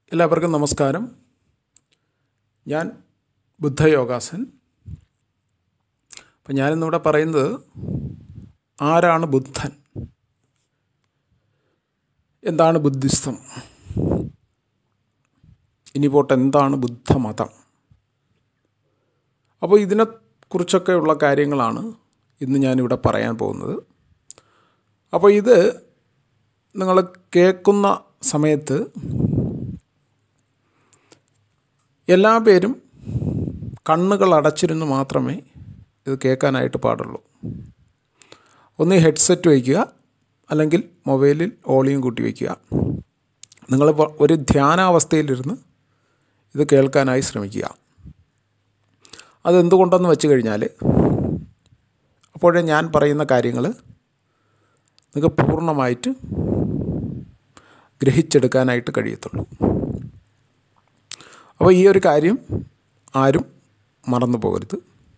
എല്ലാവർക്കും നമസ്കാരം ഞാൻ ബുദ്ധയോഗാസൻ അപ്പം ഞാനിന്നിവിടെ പറയുന്നത് ആരാണ് ബുദ്ധൻ എന്താണ് ബുദ്ധിസം ഇനി പോട്ടെ എന്താണ് ബുദ്ധമതം അപ്പോൾ ഇതിനെക്കുറിച്ചൊക്കെയുള്ള കാര്യങ്ങളാണ് ഇന്ന് ഞാനിവിടെ പറയാൻ പോകുന്നത് അപ്പോൾ ഇത് നിങ്ങൾ കേൾക്കുന്ന സമയത്ത് എല്ലാ പേരും കണ്ണുകൾ അടച്ചിരുന്ന് മാത്രമേ ഇത് കേൾക്കാനായിട്ട് പാടുള്ളൂ ഒന്ന് ഹെഡ്സെറ്റ് വയ്ക്കുക അല്ലെങ്കിൽ മൊബൈലിൽ ഓളിയും കൂട്ടി വയ്ക്കുക നിങ്ങൾ ഒരു ധ്യാനാവസ്ഥയിലിരുന്ന് ഇത് കേൾക്കാനായി ശ്രമിക്കുക അതെന്തുകൊണ്ടെന്ന് വെച്ച് കഴിഞ്ഞാൽ അപ്പോഴേ ഞാൻ പറയുന്ന കാര്യങ്ങൾ നിങ്ങൾക്ക് പൂർണ്ണമായിട്ട് ഗ്രഹിച്ചെടുക്കാനായിട്ട് കഴിയത്തുള്ളൂ അപ്പോൾ ഈ ഒരു കാര്യം ആരും മറന്നു പോകരുത്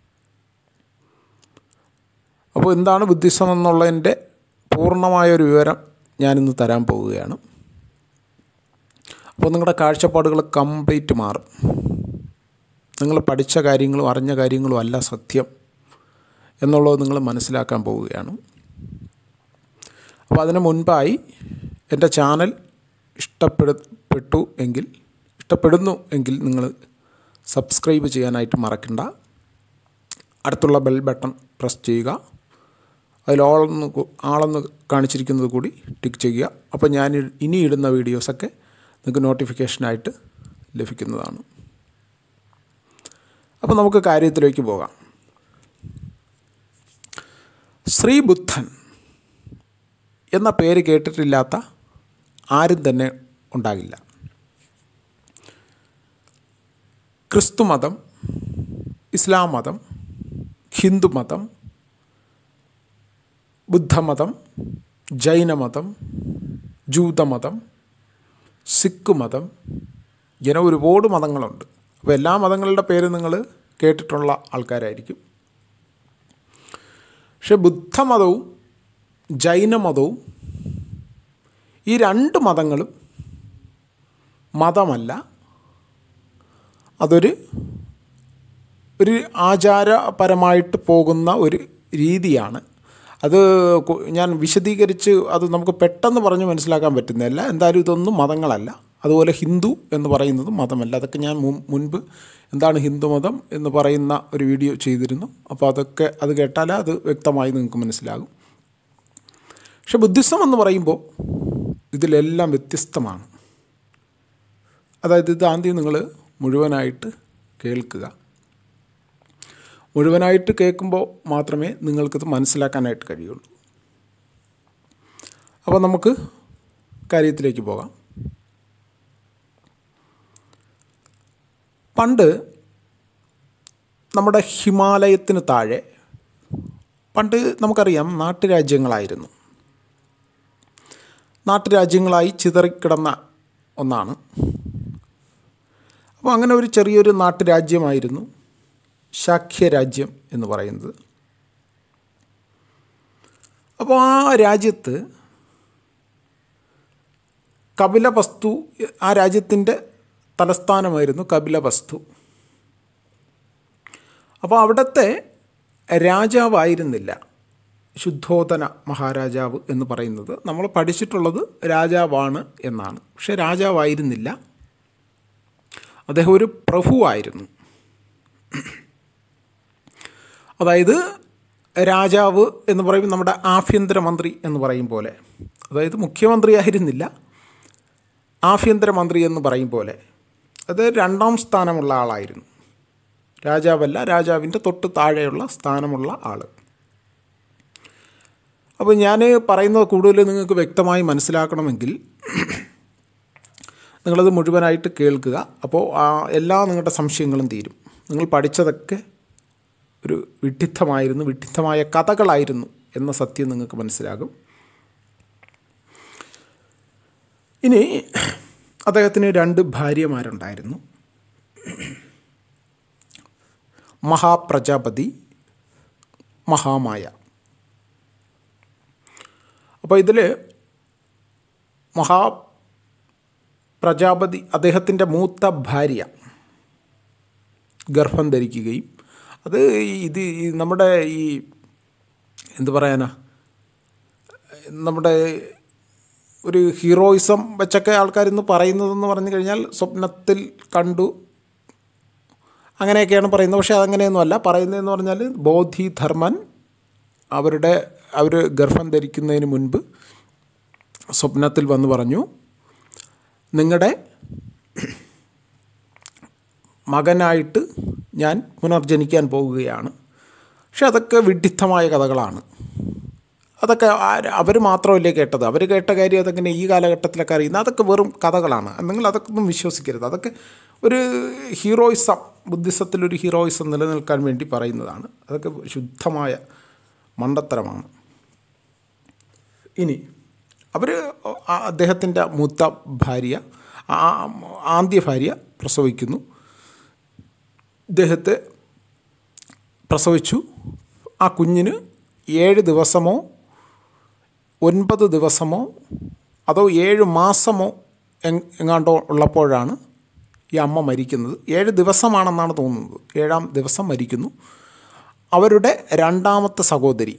അപ്പോൾ എന്താണ് ബുദ്ധിസം എന്നുള്ളതിൻ്റെ പൂർണ്ണമായൊരു വിവരം ഞാനിന്ന് തരാൻ പോവുകയാണ് അപ്പോൾ നിങ്ങളുടെ കാഴ്ചപ്പാടുകൾ കംപ്ലീറ്റ് മാറും നിങ്ങൾ പഠിച്ച കാര്യങ്ങളും അറിഞ്ഞ കാര്യങ്ങളും അല്ല സത്യം എന്നുള്ളത് നിങ്ങൾ മനസ്സിലാക്കാൻ പോവുകയാണ് അപ്പോൾ അതിന് മുൻപായി എൻ്റെ ചാനൽ ഇഷ്ടപ്പെടുപ്പെട്ടു എങ്കിൽ ഇഷ്ടപ്പെടുന്നു എങ്കിൽ നിങ്ങൾ സബ്സ്ക്രൈബ് ചെയ്യാനായിട്ട് മറക്കണ്ട അടുത്തുള്ള ബെൽ ബട്ടൺ പ്രസ് ചെയ്യുക അതിൽ ഓളെന്ന് ആളെന്ന് കാണിച്ചിരിക്കുന്നത് കൂടി ടിക്ക് ചെയ്യുക അപ്പോൾ ഞാൻ ഇനി ഇടുന്ന വീഡിയോസൊക്കെ നിങ്ങൾക്ക് നോട്ടിഫിക്കേഷനായിട്ട് ലഭിക്കുന്നതാണ് അപ്പോൾ നമുക്ക് കാര്യത്തിലേക്ക് പോകാം ശ്രീബുദ്ധൻ എന്ന പേര് കേട്ടിട്ടില്ലാത്ത ആരും തന്നെ ഉണ്ടാകില്ല ക്രിസ്തുമതം ഇസ്ലാം മതം ഹിന്ദുമതം ബുദ്ധമതം ജൈനമതം ജൂതമതം സിഖ് മതം ഇങ്ങനെ ഒരുപാട് മതങ്ങളുണ്ട് അപ്പോൾ എല്ലാ മതങ്ങളുടെ പേര് നിങ്ങൾ കേട്ടിട്ടുള്ള ആൾക്കാരായിരിക്കും പക്ഷെ ബുദ്ധമതവും ജൈനമതവും ഈ രണ്ട് മതങ്ങളും മതമല്ല അതൊരു ഒരു ആചാരപരമായിട്ട് പോകുന്ന ഒരു രീതിയാണ് അത് ഞാൻ വിശദീകരിച്ച് അത് നമുക്ക് പെട്ടെന്ന് പറഞ്ഞ് മനസ്സിലാക്കാൻ പറ്റുന്നതല്ല എന്തായാലും ഇതൊന്നും മതങ്ങളല്ല അതുപോലെ ഹിന്ദു എന്ന് പറയുന്നത് മതമല്ല അതൊക്കെ ഞാൻ മുൻപ് എന്താണ് ഹിന്ദുമതം എന്ന് പറയുന്ന ഒരു വീഡിയോ ചെയ്തിരുന്നു അപ്പോൾ അതൊക്കെ അത് കേട്ടാൽ അത് വ്യക്തമായി നിങ്ങൾക്ക് മനസ്സിലാകും പക്ഷെ ബുദ്ധിസം എന്ന് പറയുമ്പോൾ ഇതിലെല്ലാം വ്യത്യസ്തമാണ് അതായത് ഇത് ആദ്യം നിങ്ങൾ മുഴുവനായിട്ട് കേൾക്കുക മുഴുവനായിട്ട് കേൾക്കുമ്പോൾ മാത്രമേ നിങ്ങൾക്കിത് മനസ്സിലാക്കാനായിട്ട് കഴിയുള്ളൂ അപ്പോൾ നമുക്ക് കാര്യത്തിലേക്ക് പോകാം പണ്ട് നമ്മുടെ ഹിമാലയത്തിന് താഴെ പണ്ട് നമുക്കറിയാം നാട്ടുരാജ്യങ്ങളായിരുന്നു നാട്ടുരാജ്യങ്ങളായി ചിതറിക്കിടന്ന ഒന്നാണ് അപ്പോൾ അങ്ങനെ ഒരു ചെറിയൊരു നാട്ടുരാജ്യമായിരുന്നു ശാഖ്യരാജ്യം എന്ന് പറയുന്നത് അപ്പോൾ ആ രാജ്യത്ത് കപിലവസ്തു ആ രാജ്യത്തിൻ്റെ തലസ്ഥാനമായിരുന്നു കപിലവസ്തു അപ്പോൾ അവിടുത്തെ രാജാവായിരുന്നില്ല ശുദ്ധോധന മഹാരാജാവ് എന്ന് പറയുന്നത് നമ്മൾ പഠിച്ചിട്ടുള്ളത് രാജാവാണ് എന്നാണ് പക്ഷേ രാജാവായിരുന്നില്ല അദ്ദേഹം ഒരു പ്രഭുവായിരുന്നു അതായത് രാജാവ് എന്ന് പറയുമ്പോൾ നമ്മുടെ ആഭ്യന്തരമന്ത്രി എന്ന് പറയും പോലെ അതായത് മുഖ്യമന്ത്രി ആയിരുന്നില്ല ആഭ്യന്തരമന്ത്രി എന്ന് പറയും പോലെ അത് രണ്ടാം സ്ഥാനമുള്ള ആളായിരുന്നു രാജാവല്ല രാജാവിൻ്റെ തൊട്ട് താഴെയുള്ള സ്ഥാനമുള്ള ആൾ അപ്പോൾ ഞാൻ പറയുന്നത് കൂടുതൽ നിങ്ങൾക്ക് വ്യക്തമായി മനസ്സിലാക്കണമെങ്കിൽ നിങ്ങളത് മുഴുവനായിട്ട് കേൾക്കുക അപ്പോൾ എല്ലാ നിങ്ങളുടെ സംശയങ്ങളും തീരും നിങ്ങൾ പഠിച്ചതൊക്കെ ഒരു വിഡ്ഢിത്തമായിരുന്നു വിഡ്ഢിത്തമായ കഥകളായിരുന്നു എന്ന സത്യം നിങ്ങൾക്ക് മനസ്സിലാകും ഇനി അദ്ദേഹത്തിന് രണ്ട് ഭാര്യമാരുണ്ടായിരുന്നു മഹാപ്രജാപതി മഹാമായ അപ്പോൾ ഇതിൽ മഹാ പ്രജാപതി അദ്ദേഹത്തിൻ്റെ മൂത്ത ഭാര്യ ഗർഭം ധരിക്കുകയും അത് ഇത് ഈ നമ്മുടെ ഈ എന്ത് പറയാനാ നമ്മുടെ ഒരു ഹീറോയിസം വെച്ചൊക്കെ ആൾക്കാർ ഇന്ന് പറയുന്നതെന്ന് പറഞ്ഞു കഴിഞ്ഞാൽ സ്വപ്നത്തിൽ കണ്ടു അങ്ങനെയൊക്കെയാണ് പറയുന്നത് പക്ഷേ അതങ്ങനെയൊന്നുമല്ല പറയുന്നതെന്ന് പറഞ്ഞാൽ ബോധിധർമ്മൻ അവരുടെ അവർ ഗർഭം ധരിക്കുന്നതിന് മുൻപ് സ്വപ്നത്തിൽ വന്ന് പറഞ്ഞു നിങ്ങളുടെ മകനായിട്ട് ഞാൻ പുനർജനിക്കാൻ പോകുകയാണ് പക്ഷെ അതൊക്കെ വിഡിത്തമായ കഥകളാണ് അതൊക്കെ അവർ മാത്രമല്ലേ കേട്ടത് അവർ കേട്ട കാര്യം അതെങ്ങനെ ഈ കാലഘട്ടത്തിലൊക്കെ അറിയുന്നത് അതൊക്കെ വെറും കഥകളാണ് നിങ്ങൾ അതൊക്കെ ഒന്നും വിശ്വസിക്കരുത് അതൊക്കെ ഒരു ഹീറോയിസം ബുദ്ധിസത്തിലൊരു ഹീറോയിസം നിലനിൽക്കാൻ വേണ്ടി പറയുന്നതാണ് അതൊക്കെ ശുദ്ധമായ മണ്ടത്തരമാണ് ഇനി അവർ അദ്ദേഹത്തിൻ്റെ മൂത്ത ഭാര്യ ആദ്യ ഭാര്യ പ്രസവിക്കുന്നു ഇദ്ദേഹത്തെ പ്രസവിച്ചു ആ കുഞ്ഞിന് ഏഴ് ദിവസമോ ഒൻപത് ദിവസമോ അതോ ഏഴ് മാസമോ എങ്ങാണ്ടോ ഉള്ളപ്പോഴാണ് ഈ അമ്മ മരിക്കുന്നത് ഏഴ് ദിവസമാണെന്നാണ് തോന്നുന്നത് ഏഴാം ദിവസം മരിക്കുന്നു അവരുടെ രണ്ടാമത്തെ സഹോദരി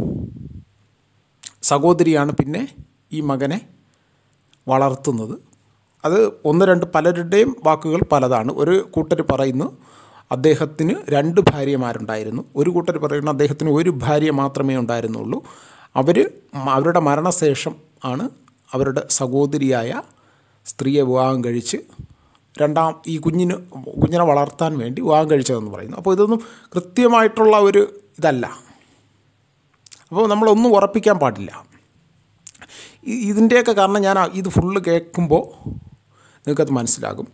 സഹോദരിയാണ് പിന്നെ ഈ മകനെ വളർത്തുന്നത് അത് ഒന്ന് രണ്ട് പലരുടെയും വാക്കുകൾ പലതാണ് ഒരു കൂട്ടർ പറയുന്നു അദ്ദേഹത്തിന് രണ്ട് ഭാര്യമാരുണ്ടായിരുന്നു ഒരു കൂട്ടർ പറയുന്നു അദ്ദേഹത്തിന് ഒരു ഭാര്യ മാത്രമേ ഉണ്ടായിരുന്നുള്ളൂ അവർ അവരുടെ മരണശേഷം ആണ് അവരുടെ സഹോദരിയായ സ്ത്രീയെ വിവാഹം കഴിച്ച് രണ്ടാം ഈ കുഞ്ഞിന് കുഞ്ഞിനെ വളർത്താൻ വേണ്ടി വിവാഹം കഴിച്ചതെന്ന് പറയുന്നു അപ്പോൾ ഇതൊന്നും കൃത്യമായിട്ടുള്ള ഒരു ഇതല്ല അപ്പോൾ നമ്മളൊന്നും ഉറപ്പിക്കാൻ പാടില്ല ഇതിൻ്റെയൊക്കെ കാരണം ഞാൻ ഇത് ഫുള്ള് കേൾക്കുമ്പോൾ നിങ്ങൾക്കത് മനസ്സിലാകും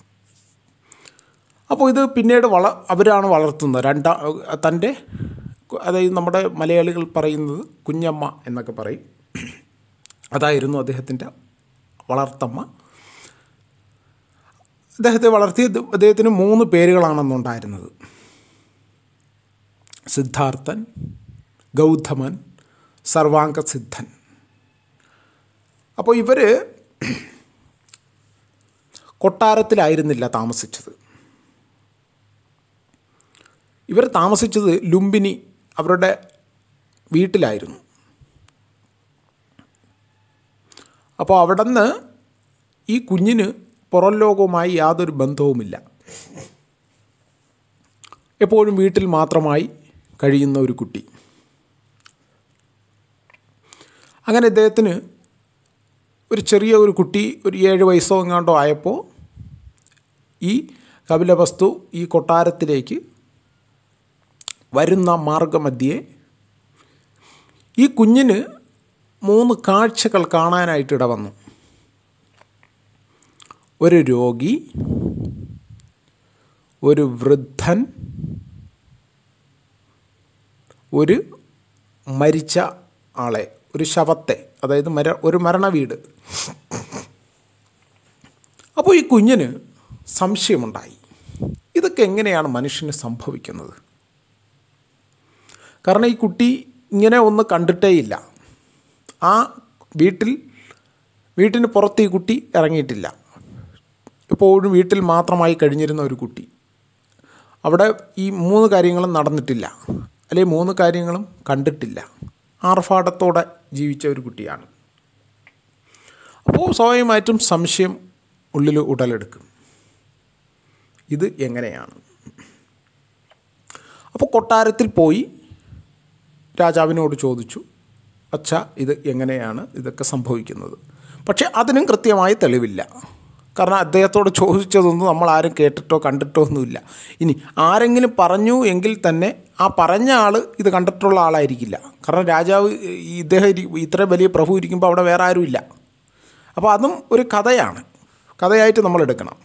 അപ്പോൾ ഇത് പിന്നീട് വള അവരാണ് വളർത്തുന്നത് രണ്ടാ തൻ്റെ അതായത് നമ്മുടെ മലയാളികൾ പറയുന്നത് കുഞ്ഞമ്മ എന്നൊക്കെ പറയും അതായിരുന്നു അദ്ദേഹത്തിൻ്റെ വളർത്തമ്മ അദ്ദേഹത്തെ വളർത്തി അദ്ദേഹത്തിന് മൂന്ന് പേരുകളാണെന്നുണ്ടായിരുന്നത് സിദ്ധാർത്ഥൻ ഗൗതമൻ സർവാംഗസിദ്ധൻ അപ്പോൾ ഇവർ കൊട്ടാരത്തിലായിരുന്നില്ല താമസിച്ചത് ഇവർ താമസിച്ചത് ലുംബിനി അവരുടെ വീട്ടിലായിരുന്നു അപ്പോൾ അവിടെ നിന്ന് ഈ കുഞ്ഞിന് പുറം ലോകവുമായി യാതൊരു ബന്ധവുമില്ല എപ്പോഴും വീട്ടിൽ മാത്രമായി കഴിയുന്ന ഒരു കുട്ടി അങ്ങനെ ഇദ്ദേഹത്തിന് ഒരു ചെറിയ ഒരു കുട്ടി ഒരു ഏഴ് വയസ്സോ എങ്ങാണ്ടോ ആയപ്പോൾ ഈ കപിലവസ്തു ഈ കൊട്ടാരത്തിലേക്ക് വരുന്ന മാർഗമധ്യേ ഈ കുഞ്ഞിന് മൂന്ന് കാഴ്ചകൾ കാണാനായിട്ട് ഇട വന്നു ഒരു രോഗി ഒരു വൃദ്ധൻ ഒരു മരിച്ച ആളെ ഒരു ശവത്തെ അതായത് മര ഒരു മരണ വീട് അപ്പോൾ ഈ കുഞ്ഞിന് സംശയമുണ്ടായി ഇതൊക്കെ എങ്ങനെയാണ് മനുഷ്യന് സംഭവിക്കുന്നത് കാരണം ഈ കുട്ടി ഇങ്ങനെ ഒന്ന് കണ്ടിട്ടേയില്ല ആ വീട്ടിൽ വീട്ടിന് പുറത്ത് ഈ കുട്ടി ഇറങ്ങിയിട്ടില്ല എപ്പോഴും വീട്ടിൽ മാത്രമായി കഴിഞ്ഞിരുന്ന ഒരു കുട്ടി അവിടെ ഈ മൂന്ന് കാര്യങ്ങളും നടന്നിട്ടില്ല അല്ലെങ്കിൽ മൂന്ന് കാര്യങ്ങളും കണ്ടിട്ടില്ല ആർഭാടത്തോടെ ജീവിച്ച ഒരു കുട്ടിയാണ് അപ്പോൾ സ്വാഭാവികമായിട്ടും സംശയം ഉള്ളിൽ ഉടലെടുക്കും ഇത് എങ്ങനെയാണ് അപ്പോൾ കൊട്ടാരത്തിൽ പോയി രാജാവിനോട് ചോദിച്ചു അച്ഛ ഇത് എങ്ങനെയാണ് ഇതൊക്കെ സംഭവിക്കുന്നത് പക്ഷേ അതിനും കൃത്യമായ തെളിവില്ല കാരണം അദ്ദേഹത്തോട് ചോദിച്ചതൊന്നും നമ്മൾ ആരും കേട്ടിട്ടോ കണ്ടിട്ടോ ഒന്നുമില്ല ഇനി ആരെങ്കിലും പറഞ്ഞു എങ്കിൽ തന്നെ ആ പറഞ്ഞ ആൾ ഇത് കണ്ടിട്ടുള്ള ആളായിരിക്കില്ല കാരണം രാജാവ് ഇദ്ദേഹം ഇത്ര വലിയ പ്രഭു ഇരിക്കുമ്പോൾ അവിടെ വേറെ ആരുമില്ല അപ്പോൾ അതും ഒരു കഥയാണ് കഥയായിട്ട് നമ്മൾ എടുക്കണം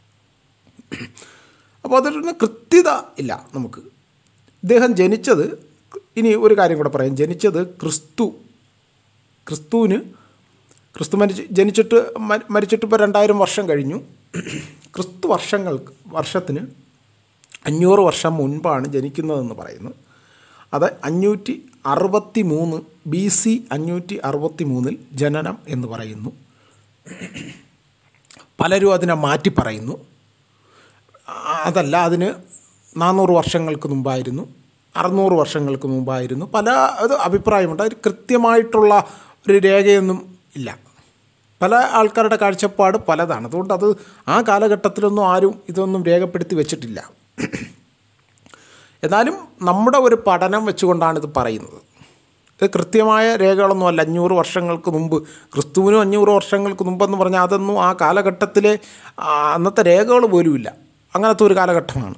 അപ്പോൾ അതൊരു കൃത്യത ഇല്ല നമുക്ക് ഇദ്ദേഹം ജനിച്ചത് ഇനി ഒരു കാര്യം കൂടെ പറയാം ജനിച്ചത് ക്രിസ്തു ക്രിസ്തുവിന് ക്രിസ്തു മരിച്ച് ജനിച്ചിട്ട് മരിച്ചിട്ട് ഇപ്പോൾ രണ്ടായിരം വർഷം കഴിഞ്ഞു ക്രിസ്തു വർഷങ്ങൾക്ക് വർഷത്തിന് അഞ്ഞൂറ് വർഷം മുൻപാണ് ജനിക്കുന്നതെന്ന് പറയുന്നു അത് അഞ്ഞൂറ്റി അറുപത്തി മൂന്ന് ബി സി അഞ്ഞൂറ്റി അറുപത്തി മൂന്നിൽ ജനനം എന്ന് പറയുന്നു പലരും അതിനെ മാറ്റി പറയുന്നു അതല്ല അതിന് നാനൂറ് വർഷങ്ങൾക്ക് മുമ്പായിരുന്നു അറുന്നൂറ് വർഷങ്ങൾക്ക് മുമ്പായിരുന്നു പല അത് അഭിപ്രായമുണ്ട് അതിന് കൃത്യമായിട്ടുള്ള ഒരു രേഖയൊന്നും ഇല്ല പല ആൾക്കാരുടെ കാഴ്ചപ്പാട് പലതാണ് അതുകൊണ്ട് അത് ആ കാലഘട്ടത്തിലൊന്നും ആരും ഇതൊന്നും രേഖപ്പെടുത്തി വെച്ചിട്ടില്ല എന്നാലും നമ്മുടെ ഒരു പഠനം വെച്ചുകൊണ്ടാണ് ഇത് പറയുന്നത് ഇത് കൃത്യമായ രേഖകളൊന്നുമല്ല അഞ്ഞൂറ് വർഷങ്ങൾക്ക് മുമ്പ് ക്രിസ്തുവിനും അഞ്ഞൂറ് വർഷങ്ങൾക്ക് മുമ്പെന്ന് പറഞ്ഞാൽ അതൊന്നും ആ കാലഘട്ടത്തിലെ ആ, അന്നത്തെ രേഖകൾ പോലുമില്ല അങ്ങനത്തെ ഒരു കാലഘട്ടമാണ്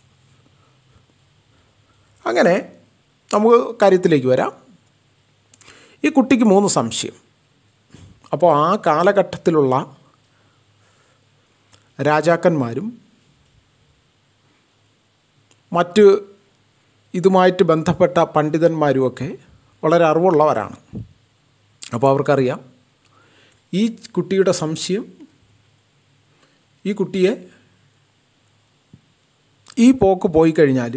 അങ്ങനെ നമുക്ക് കാര്യത്തിലേക്ക് വരാം ഈ കുട്ടിക്ക് മൂന്ന് സംശയം അപ്പോൾ ആ കാലഘട്ടത്തിലുള്ള രാജാക്കന്മാരും മറ്റ് ഇതുമായിട്ട് ബന്ധപ്പെട്ട പണ്ഡിതന്മാരുമൊക്കെ വളരെ അറിവുള്ളവരാണ് അപ്പോൾ അവർക്കറിയാം ഈ കുട്ടിയുടെ സംശയം ഈ കുട്ടിയെ ഈ പോക്ക് പോയി കഴിഞ്ഞാൽ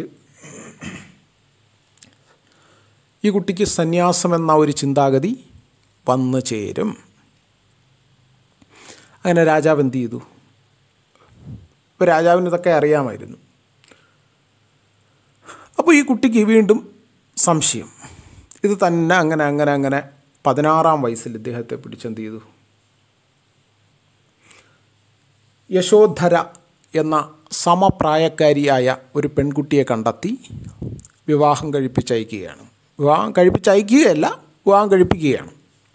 ഈ കുട്ടിക്ക് സന്യാസം എന്ന ഒരു ചിന്താഗതി വന്നു ചേരും അങ്ങനെ രാജാവ് എന്ത് ചെയ്തു ഇപ്പോൾ രാജാവിന് ഇതൊക്കെ അറിയാമായിരുന്നു അപ്പോൾ ഈ കുട്ടിക്ക് വീണ്ടും സംശയം ഇത് തന്നെ അങ്ങനെ അങ്ങനെ അങ്ങനെ പതിനാറാം വയസ്സിൽ ഇദ്ദേഹത്തെ പിടിച്ചെന്ത് ചെയ്തു യശോധര എന്ന സമപ്രായക്കാരിയായ ഒരു പെൺകുട്ടിയെ കണ്ടെത്തി വിവാഹം കഴിപ്പിച്ചയക്കുകയാണ് വിവാഹം കഴിപ്പിച്ചയക്കുകയല്ല വിവാഹം കഴിപ്പിക്കുകയാണ്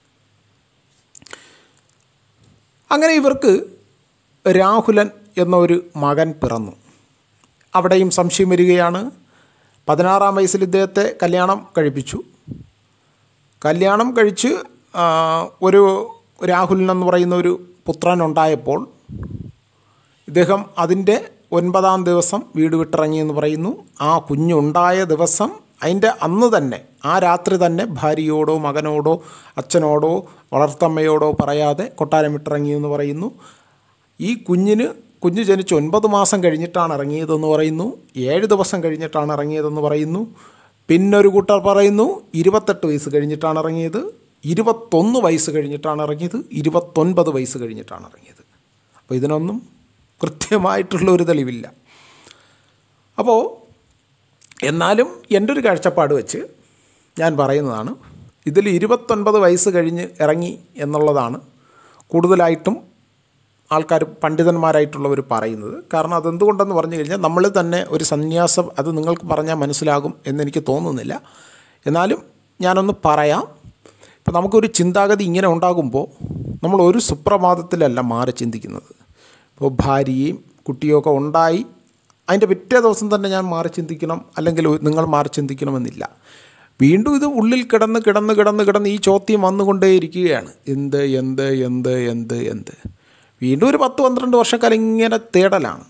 അങ്ങനെ ഇവർക്ക് രാഹുലൻ എന്നൊരു മകൻ പിറന്നു അവിടെയും സംശയം വരികയാണ് പതിനാറാം വയസ്സിൽ ഇദ്ദേഹത്തെ കല്യാണം കഴിപ്പിച്ചു കല്യാണം കഴിച്ച് ആ, ഒരു രാഹുലൻ എന്ന് പറയുന്ന ഒരു പുത്രൻ ഉണ്ടായപ്പോൾ ഇദ്ദേഹം അതിൻ്റെ ഒൻപതാം ദിവസം വീട് വിട്ടിറങ്ങി എന്ന് പറയുന്നു ആ കുഞ്ഞുണ്ടായ ദിവസം അതിൻ്റെ അന്ന് തന്നെ ആ രാത്രി തന്നെ ഭാര്യയോടോ മകനോടോ അച്ഛനോടോ വളർത്തമ്മയോടോ പറയാതെ കൊട്ടാരം വിട്ടിറങ്ങി എന്ന് പറയുന്നു ഈ കുഞ്ഞിന് കുഞ്ഞ് ജനിച്ച് ഒൻപത് മാസം കഴിഞ്ഞിട്ടാണ് ഇറങ്ങിയതെന്ന് പറയുന്നു ഏഴ് ദിവസം കഴിഞ്ഞിട്ടാണ് ഇറങ്ങിയതെന്ന് പറയുന്നു പിന്നൊരു കൂട്ടർ പറയുന്നു ഇരുപത്തെട്ട് വയസ്സ് കഴിഞ്ഞിട്ടാണ് ഇറങ്ങിയത് ഇരുപത്തൊന്ന് വയസ്സ് കഴിഞ്ഞിട്ടാണ് ഇറങ്ങിയത് ഇരുപത്തൊൻപത് വയസ്സ് കഴിഞ്ഞിട്ടാണ് ഇറങ്ങിയത് അപ്പോൾ ഇതിനൊന്നും കൃത്യമായിട്ടുള്ള ഒരു തെളിവില്ല അപ്പോൾ എന്നാലും എൻ്റെ ഒരു കാഴ്ചപ്പാട് വെച്ച് ഞാൻ പറയുന്നതാണ് ഇതിൽ ഇരുപത്തൊൻപത് വയസ്സ് കഴിഞ്ഞ് ഇറങ്ങി എന്നുള്ളതാണ് കൂടുതലായിട്ടും ആൾക്കാർ പണ്ഡിതന്മാരായിട്ടുള്ളവർ പറയുന്നത് കാരണം അതെന്തുകൊണ്ടെന്ന് പറഞ്ഞു കഴിഞ്ഞാൽ നമ്മൾ തന്നെ ഒരു സന്യാസം അത് നിങ്ങൾക്ക് പറഞ്ഞാൽ മനസ്സിലാകും എന്നെനിക്ക് തോന്നുന്നില്ല എന്നാലും ഞാനൊന്ന് പറയാം ഇപ്പം നമുക്കൊരു ചിന്താഗതി ഇങ്ങനെ ഉണ്ടാകുമ്പോൾ നമ്മൾ ഒരു സുപ്രഭാതത്തിലല്ല മാറി ചിന്തിക്കുന്നത് ഇപ്പോൾ ഭാര്യയും കുട്ടിയൊക്കെ ഉണ്ടായി അതിൻ്റെ പിറ്റേ ദിവസം തന്നെ ഞാൻ മാറി ചിന്തിക്കണം അല്ലെങ്കിൽ നിങ്ങൾ മാറി ചിന്തിക്കണമെന്നില്ല വീണ്ടും ഇത് ഉള്ളിൽ കിടന്ന് കിടന്ന് കിടന്ന് കിടന്ന് ഈ ചോദ്യം വന്നുകൊണ്ടേയിരിക്കുകയാണ് എന്ത് എന്ത് എന്ത് എന്ത് എന്ത് വീണ്ടും ഒരു പത്ത് പന്ത്രണ്ട് വർഷക്കാലം ഇങ്ങനെ തേടലാണ്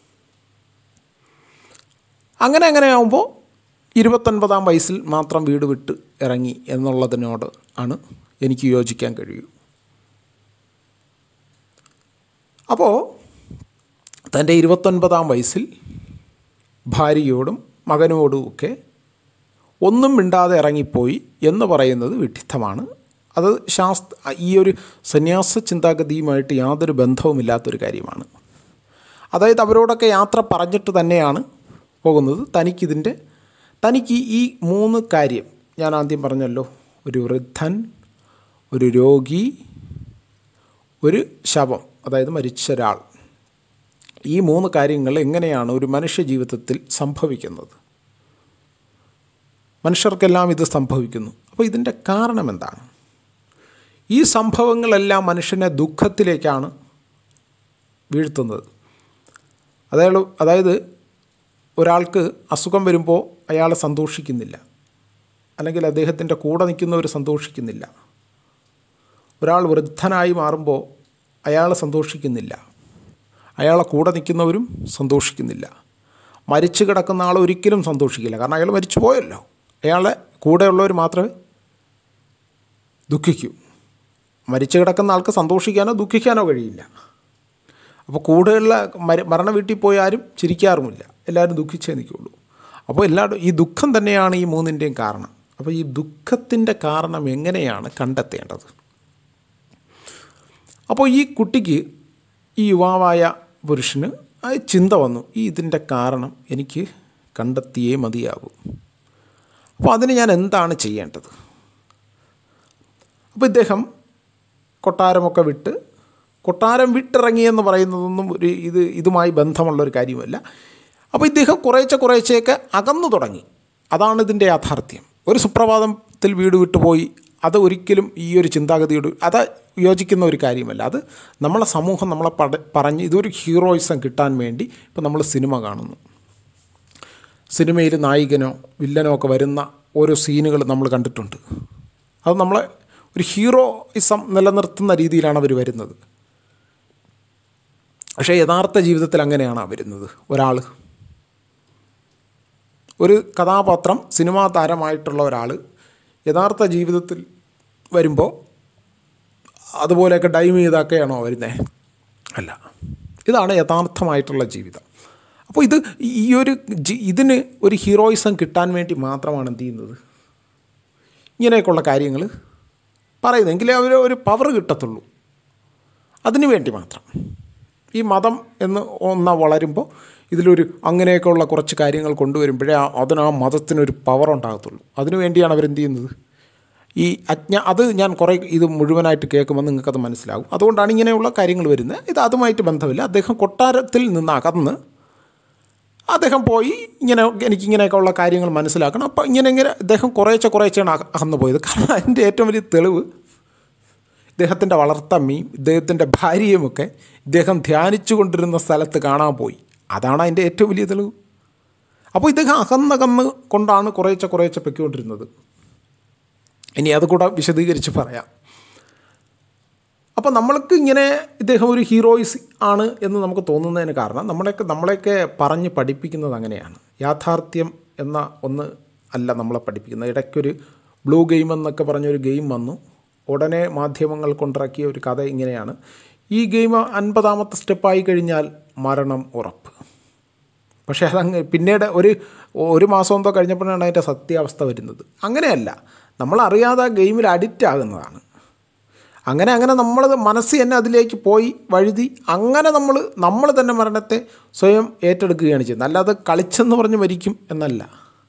അങ്ങനെ അങ്ങനെ ആകുമ്പോൾ ഇരുപത്തൊൻപതാം വയസ്സിൽ മാത്രം വീട് വിട്ട് ഇറങ്ങി എന്നുള്ളതിനോട് ആണ് എനിക്ക് യോജിക്കാൻ കഴിയൂ അപ്പോൾ തൻ്റെ ഇരുപത്തൊൻപതാം വയസ്സിൽ ഭാര്യയോടും മകനോടുമൊക്കെ ഒന്നും മിണ്ടാതെ ഇറങ്ങിപ്പോയി എന്ന് പറയുന്നത് വിഡിത്തമാണ് അത് ശാസ്ത്ര ഈ ഒരു സന്യാസ ചിന്താഗതിയുമായിട്ട് യാതൊരു ബന്ധവുമില്ലാത്തൊരു കാര്യമാണ് അതായത് അവരോടൊക്കെ യാത്ര പറഞ്ഞിട്ട് തന്നെയാണ് പോകുന്നത് തനിക്കിതിൻ്റെ തനിക്ക് ഈ മൂന്ന് കാര്യം ഞാൻ ആദ്യം പറഞ്ഞല്ലോ ഒരു വൃദ്ധൻ ഒരു രോഗി ഒരു ശവം അതായത് മരിച്ച ഒരാൾ ഈ മൂന്ന് കാര്യങ്ങൾ എങ്ങനെയാണ് ഒരു മനുഷ്യ ജീവിതത്തിൽ സംഭവിക്കുന്നത് മനുഷ്യർക്കെല്ലാം ഇത് സംഭവിക്കുന്നു അപ്പോൾ ഇതിൻ്റെ കാരണം എന്താണ് ഈ സംഭവങ്ങളെല്ലാം മനുഷ്യനെ ദുഃഖത്തിലേക്കാണ് വീഴ്ത്തുന്നത് അതായത് അതായത് ഒരാൾക്ക് അസുഖം വരുമ്പോൾ അയാൾ സന്തോഷിക്കുന്നില്ല അല്ലെങ്കിൽ അദ്ദേഹത്തിൻ്റെ കൂടെ നിൽക്കുന്നവർ സന്തോഷിക്കുന്നില്ല ഒരാൾ വൃദ്ധനായി മാറുമ്പോൾ അയാൾ സന്തോഷിക്കുന്നില്ല അയാളെ കൂടെ നിൽക്കുന്നവരും സന്തോഷിക്കുന്നില്ല മരിച്ചു കിടക്കുന്ന ആൾ ഒരിക്കലും സന്തോഷിക്കില്ല കാരണം അയാൾ മരിച്ചു പോയല്ലോ അയാളെ കൂടെയുള്ളവർ മാത്രമേ ദുഃഖിക്കൂ മരിച്ചു കിടക്കുന്ന ആൾക്ക് സന്തോഷിക്കാനോ ദുഃഖിക്കാനോ കഴിയില്ല അപ്പോൾ കൂടെയുള്ള മര മരണ വീട്ടിൽ പോയി ആരും ചിരിക്കാറുമില്ല എല്ലാവരും ദുഃഖിച്ചേ നിൽക്കുള്ളൂ അപ്പോൾ എല്ലാവരും ഈ ദുഃഖം തന്നെയാണ് ഈ മൂന്നിൻ്റെയും കാരണം അപ്പോൾ ഈ ദുഃഖത്തിൻ്റെ കാരണം എങ്ങനെയാണ് കണ്ടെത്തേണ്ടത് അപ്പോൾ ഈ കുട്ടിക്ക് ഈ യുവാവായ പുരുഷന് ആ ചിന്ത വന്നു ഈ ഇതിൻ്റെ കാരണം എനിക്ക് കണ്ടെത്തിയേ മതിയാകൂ അപ്പോൾ അതിന് ഞാൻ എന്താണ് ചെയ്യേണ്ടത് അപ്പോൾ ഇദ്ദേഹം കൊട്ടാരമൊക്കെ വിട്ട് കൊട്ടാരം വിട്ടിറങ്ങിയെന്ന് പറയുന്നതൊന്നും ഒരു ഇത് ഇതുമായി ബന്ധമുള്ളൊരു കാര്യമല്ല അപ്പോൾ ഇദ്ദേഹം കുറേശ്ശെ കുറേശ്ശെയൊക്കെ അകന്നു തുടങ്ങി അതാണ് ഇതിൻ്റെ യാഥാർത്ഥ്യം ഒരു സുപ്രഭാതത്തിൽ വീട് വിട്ടുപോയി അത് ഒരിക്കലും ഈ ഒരു ചിന്താഗതിയോട് അത് യോജിക്കുന്ന ഒരു കാര്യമല്ല അത് നമ്മളെ സമൂഹം നമ്മളെ പട പറഞ്ഞ് ഇതൊരു ഹീറോയിസം കിട്ടാൻ വേണ്ടി ഇപ്പം നമ്മൾ സിനിമ കാണുന്നു സിനിമയിൽ നായികനോ വില്ലനോ ഒക്കെ വരുന്ന ഓരോ സീനുകൾ നമ്മൾ കണ്ടിട്ടുണ്ട് അത് നമ്മളെ ഒരു ഹീറോയിസം നിലനിർത്തുന്ന രീതിയിലാണ് അവർ വരുന്നത് പക്ഷേ യഥാർത്ഥ ജീവിതത്തിൽ അങ്ങനെയാണ് വരുന്നത് ഒരാൾ ഒരു കഥാപാത്രം സിനിമാ താരമായിട്ടുള്ള ഒരാൾ യഥാർത്ഥ ജീവിതത്തിൽ വരുമ്പോൾ അതുപോലെയൊക്കെ ഡൈം ചെയ്തൊക്കെയാണോ വരുന്നത് അല്ല ഇതാണ് യഥാർത്ഥമായിട്ടുള്ള ജീവിതം അപ്പോൾ ഇത് ഈ ഒരു ജി- ഇതിന് ഒരു ഹീറോയിസം കിട്ടാൻ വേണ്ടി മാത്രമാണ് എന്ത് ചെയ്യുന്നത് ഇങ്ങനെയൊക്കെയുള്ള കാര്യങ്ങൾ പറയുന്നത് എങ്കിലേ അവർ ഒരു പവർ കിട്ടത്തുള്ളൂ അതിനു വേണ്ടി മാത്രം ഈ മതം എന്ന് ഒന്ന വളരുമ്പോൾ ഇതിലൊരു അങ്ങനെയൊക്കെയുള്ള കുറച്ച് കാര്യങ്ങൾ കൊണ്ടുവരുമ്പോഴേ ആ- അതിന് ആ മതത്തിനൊരു പവർ ഉണ്ടാകത്തുള്ളൂ അതിനു വേണ്ടിയാണ് അവരെന്ത് ചെയ്യുന്നത് ഈ അജ്ഞ അത് ഞാൻ കുറേ ഇത് മുഴുവനായിട്ട് കേൾക്കുമ്പോൾ നിങ്ങൾക്കത് മനസ്സിലാകും അതുകൊണ്ടാണ് ഇങ്ങനെയുള്ള കാര്യങ്ങൾ വരുന്നത് ഇത് അതുമായിട്ട് ബന്ധമില്ല അദ്ദേഹം കൊട്ടാരത്തിൽ നിന്ന് അകന്ന് അദ്ദേഹം പോയി ഇങ്ങനെ എനിക്കിങ്ങനെയൊക്കെ ഉള്ള കാര്യങ്ങൾ മനസ്സിലാക്കണം അപ്പോൾ ഇങ്ങനെ ഇങ്ങനെ അദ്ദേഹം കുറേശ്ശെ കുറേശ്ശെയാണ് അക- അകന്നു പോയത് കാരണം അതിൻ്റെ ഏറ്റവും വലിയ തെളിവ് ഇദ്ദേഹത്തിൻ്റെ വളർത്തമ്മയും ഇദ്ദേഹത്തിൻ്റെ ഭാര്യയുമൊക്കെ ഇദ്ദേഹം ധ്യാനിച്ചു കൊണ്ടിരുന്ന സ്ഥലത്ത് കാണാൻ പോയി അതാണ് അതിൻ്റെ ഏറ്റവും വലിയ തെളിവ് അപ്പോൾ ഇദ്ദേഹം അകന്നകന്ന് കൊണ്ടാണ് കുറേശ്ശെ കുറേശ്ശെ പൊയ്ക്കൊണ്ടിരുന്നത് ഇനി അത് കൂടെ വിശദീകരിച്ച് പറയാം അപ്പോൾ നമ്മൾക്ക് ഇങ്ങനെ ഇദ്ദേഹം ഒരു ഹീറോയിസ് ആണ് എന്ന് നമുക്ക് തോന്നുന്നതിന് കാരണം നമ്മളെയൊക്കെ നമ്മളെയൊക്കെ പറഞ്ഞ് പഠിപ്പിക്കുന്നത് അങ്ങനെയാണ് യാഥാർത്ഥ്യം എന്ന ഒന്ന് അല്ല നമ്മളെ പഠിപ്പിക്കുന്നത് ഇടയ്ക്കൊരു ബ്ലൂ ഗെയിം എന്നൊക്കെ പറഞ്ഞൊരു ഗെയിം വന്നു ഉടനെ മാധ്യമങ്ങൾ കൊണ്ടിറക്കിയ ഒരു കഥ ഇങ്ങനെയാണ് ഈ ഗെയിം അൻപതാമത്തെ സ്റ്റെപ്പായി കഴിഞ്ഞാൽ മരണം ഉറപ്പ് പക്ഷേ അതങ്ങ് പിന്നീട് ഒരു ഒരു മാസം എന്തോ കഴിഞ്ഞപ്പോഴാണ് അതിൻ്റെ സത്യാവസ്ഥ വരുന്നത് അങ്ങനെയല്ല നമ്മളറിയാതെ ആ ഗെയിമിൽ അഡിക്റ്റ് ആകുന്നതാണ് അങ്ങനെ അങ്ങനെ നമ്മൾ മനസ്സ് തന്നെ അതിലേക്ക് പോയി വഴുതി അങ്ങനെ നമ്മൾ നമ്മൾ തന്നെ മരണത്തെ സ്വയം ഏറ്റെടുക്കുകയാണ് ചെയ്യുന്നത് അല്ലാതെ കളിച്ചെന്ന് പറഞ്ഞ് മരിക്കും എന്നല്ല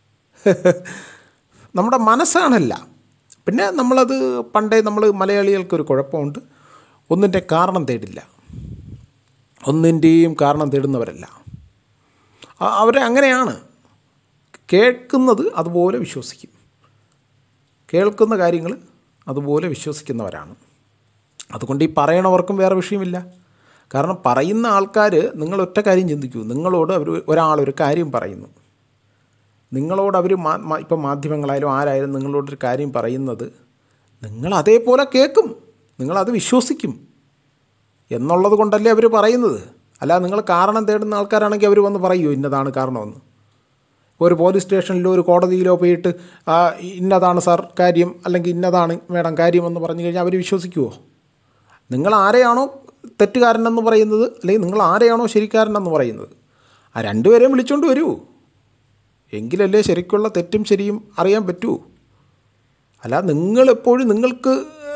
നമ്മുടെ മനസ്സാണല്ല പിന്നെ നമ്മളത് പണ്ടേ നമ്മൾ മലയാളികൾക്കൊരു കുഴപ്പമുണ്ട് ഒന്നിൻ്റെ കാരണം തേടില്ല ഒന്നിൻ്റെയും കാരണം തേടുന്നവരല്ല ആ- അവരെ അങ്ങനെയാണ് കേൾക്കുന്നത് അതുപോലെ വിശ്വസിക്കും കേൾക്കുന്ന കാര്യങ്ങൾ അതുപോലെ വിശ്വസിക്കുന്നവരാണ് അതുകൊണ്ട് ഈ പറയണവർക്കും വേറെ വിഷയമില്ല കാരണം പറയുന്ന ആൾക്കാർ നിങ്ങൾ ഒറ്റ കാര്യം ചിന്തിക്കൂ നിങ്ങളോട് അവർ ഒരാളൊരു കാര്യം പറയുന്നു നിങ്ങളോട് അവർ ഇപ്പം മാധ്യമങ്ങളായാലും ആരായാലും നിങ്ങളോടൊരു കാര്യം പറയുന്നത് നിങ്ങൾ അതേപോലെ കേൾക്കും നിങ്ങളത് വിശ്വസിക്കും എന്നുള്ളത് കൊണ്ടല്ലേ അവർ പറയുന്നത് അല്ല നിങ്ങൾ കാരണം തേടുന്ന ആൾക്കാരാണെങ്കിൽ അവർ വന്ന് പറയുമോ ഇന്നതാണ് കാരണമെന്ന് ഒരു പോലീസ് സ്റ്റേഷനിലോ ഒരു കോടതിയിലോ പോയിട്ട് ആ, ഇന്നതാണ് സാർ കാര്യം അല്ലെങ്കിൽ ഇന്നതാണ് മേഡം കാര്യമെന്ന് പറഞ്ഞു കഴിഞ്ഞാൽ അവർ വിശ്വസിക്കുമോ നിങ്ങൾ ആരെയാണോ തെറ്റുകാരനെന്ന് പറയുന്നത് അല്ലെങ്കിൽ നിങ്ങൾ ആരെയാണോ ശരിക്കാരനെന്ന് പറയുന്നത് ആ രണ്ടുപേരെയും വിളിച്ചുകൊണ്ട് വരൂ എങ്കിലല്ലേ ശരിക്കുള്ള തെറ്റും ശരിയും അറിയാൻ പറ്റൂ അല്ല നിങ്ങളെപ്പോഴും നിങ്ങൾക്ക്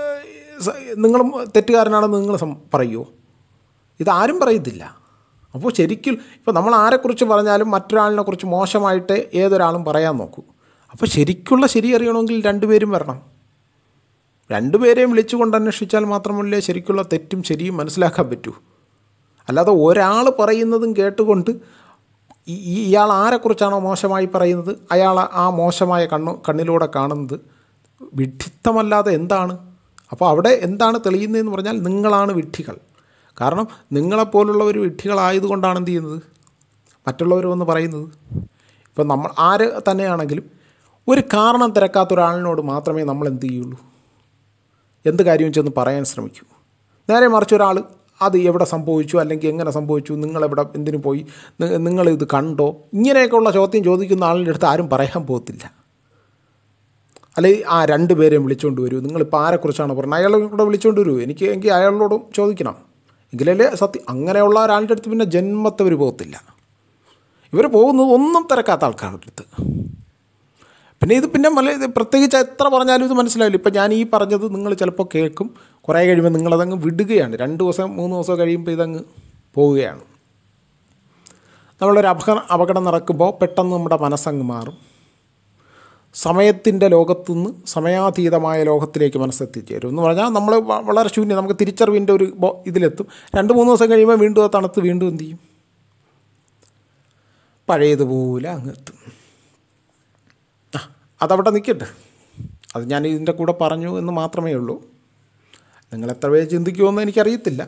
സ- നിങ്ങളും തെറ്റുകാരനാണെന്ന് നിങ്ങൾ സം- പറയുമോ ഇതാരും പറയത്തില്ല അപ്പോൾ ശരിക്കും ഇപ്പോൾ നമ്മൾ ആരെക്കുറിച്ച് പറഞ്ഞാലും മറ്റൊരാളിനെ കുറിച്ച് മോശമായിട്ട് ഏതൊരാളും പറയാൻ നോക്കൂ അപ്പോൾ ശരിക്കുള്ള ശരി അറിയണമെങ്കിൽ രണ്ടുപേരും വരണം രണ്ടുപേരെയും വിളിച്ചുകൊണ്ട് അന്വേഷിച്ചാൽ മാത്രമല്ലേ ശരിക്കുള്ള തെറ്റും ശരിയും മനസ്സിലാക്കാൻ പറ്റൂ അല്ലാതെ ഒരാൾ പറയുന്നതും കേട്ടുകൊണ്ട് ഈ- ഈ- ഇയാൾ ആരെക്കുറിച്ചാണോ മോശമായി പറയുന്നത് അയാൾ ആ മോശമായ കണ്ണു കണ്ണിലൂടെ കാണുന്നത് വിഡ്ഢിത്തമല്ലാതെ എന്താണ് അപ്പോൾ അവിടെ എന്താണ് തെളിയുന്നതെന്ന് പറഞ്ഞാൽ നിങ്ങളാണ് വിഡ്ഢികൾ കാരണം നിങ്ങളെപ്പോലുള്ളവർ വിഡ്ഢികളായതുകൊണ്ടാണ് എന്ത് ചെയ്യുന്നത് മറ്റുള്ളവർ വന്ന് പറയുന്നത് ഇപ്പം നമ്മൾ ആര് തന്നെയാണെങ്കിലും ഒരു കാരണം തിരക്കാത്ത ഒരാളിനോട് മാത്രമേ നമ്മൾ എന്ത് ചെയ്യുള്ളൂ എന്ത് കാര്യവും ചെന്ന് പറയാൻ ശ്രമിക്കൂ നേരെ മറിച്ച് ഒരാൾ അത് എവിടെ സംഭവിച്ചു അല്ലെങ്കിൽ എങ്ങനെ സംഭവിച്ചു നിങ്ങളെവിടെ എന്തിനു പോയി നി- നിങ്ങളിത് കണ്ടോ ഇങ്ങനെയൊക്കെയുള്ള ചോദ്യം ചോദിക്കുന്ന ആളിൻ്റെ അടുത്ത് ആരും പറയാൻ പോകത്തില്ല അല്ലെങ്കിൽ ആ രണ്ട് പേരെയും വിളിച്ചുകൊണ്ട് വരൂ നിങ്ങളിപ്പോൾ ആരെക്കുറിച്ചാണ് പറഞ്ഞത് അയാളെ കൂടെ വിളിച്ചുകൊണ്ട് വരൂ എനിക്ക് എങ്കിൽ അയാളോടും ചോദിക്കണം എങ്കിലല്ലേ സത്യം അങ്ങനെയുള്ള ഒരാളുടെ അടുത്ത് പിന്നെ ജന്മത്തവർ പോകത്തില്ല ഇവർ പോകുന്നത് ഒന്നും തിരക്കാത്ത ആൾക്കാരുടെ അടുത്ത് പിന്നെ ഇത് പിന്നെ മല ഇത് പ്രത്യേകിച്ച് എത്ര പറഞ്ഞാലും ഇത് മനസ്സിലാവില്ല ഇപ്പം ഞാൻ ഈ പറഞ്ഞത് നിങ്ങൾ ചിലപ്പോൾ കേൾക്കും കുറേ കഴിയുമ്പോൾ നിങ്ങളതങ്ങ് വിടുകയാണ് രണ്ട് ദിവസം മൂന്ന് ദിവസം കഴിയുമ്പോൾ ഇതങ്ങ് പോവുകയാണ് നമ്മളൊരു അപകട അപകടം നടക്കുമ്പോൾ പെട്ടെന്ന് നമ്മുടെ മനസ്സങ്ങ് മാറും സമയത്തിൻ്റെ ലോകത്തുനിന്ന് സമയാതീതമായ ലോകത്തിലേക്ക് മനസ്സെത്തിച്ചേരും എന്ന് പറഞ്ഞാൽ നമ്മൾ വ- വളരെ ശൂന്യം നമുക്ക് തിരിച്ചറിവിൻ്റെ ഒരു ബോ- ഇതിലെത്തും രണ്ട് മൂന്ന് ദിവസം കഴിയുമ്പോൾ വീണ്ടും അത് തണുത്ത് വീണ്ടും എന്ത് ചെയ്യും പഴയതുപോലെ അങ്ങ് എത്തും ആ അതവിടെ നിൽക്കട്ടെ അത് ഞാൻ ഇതിൻ്റെ കൂടെ പറഞ്ഞു എന്ന് മാത്രമേ ഉള്ളൂ നിങ്ങൾ എത്ര പേര് ചിന്തിക്കുമെന്ന് എനിക്കറിയത്തില്ല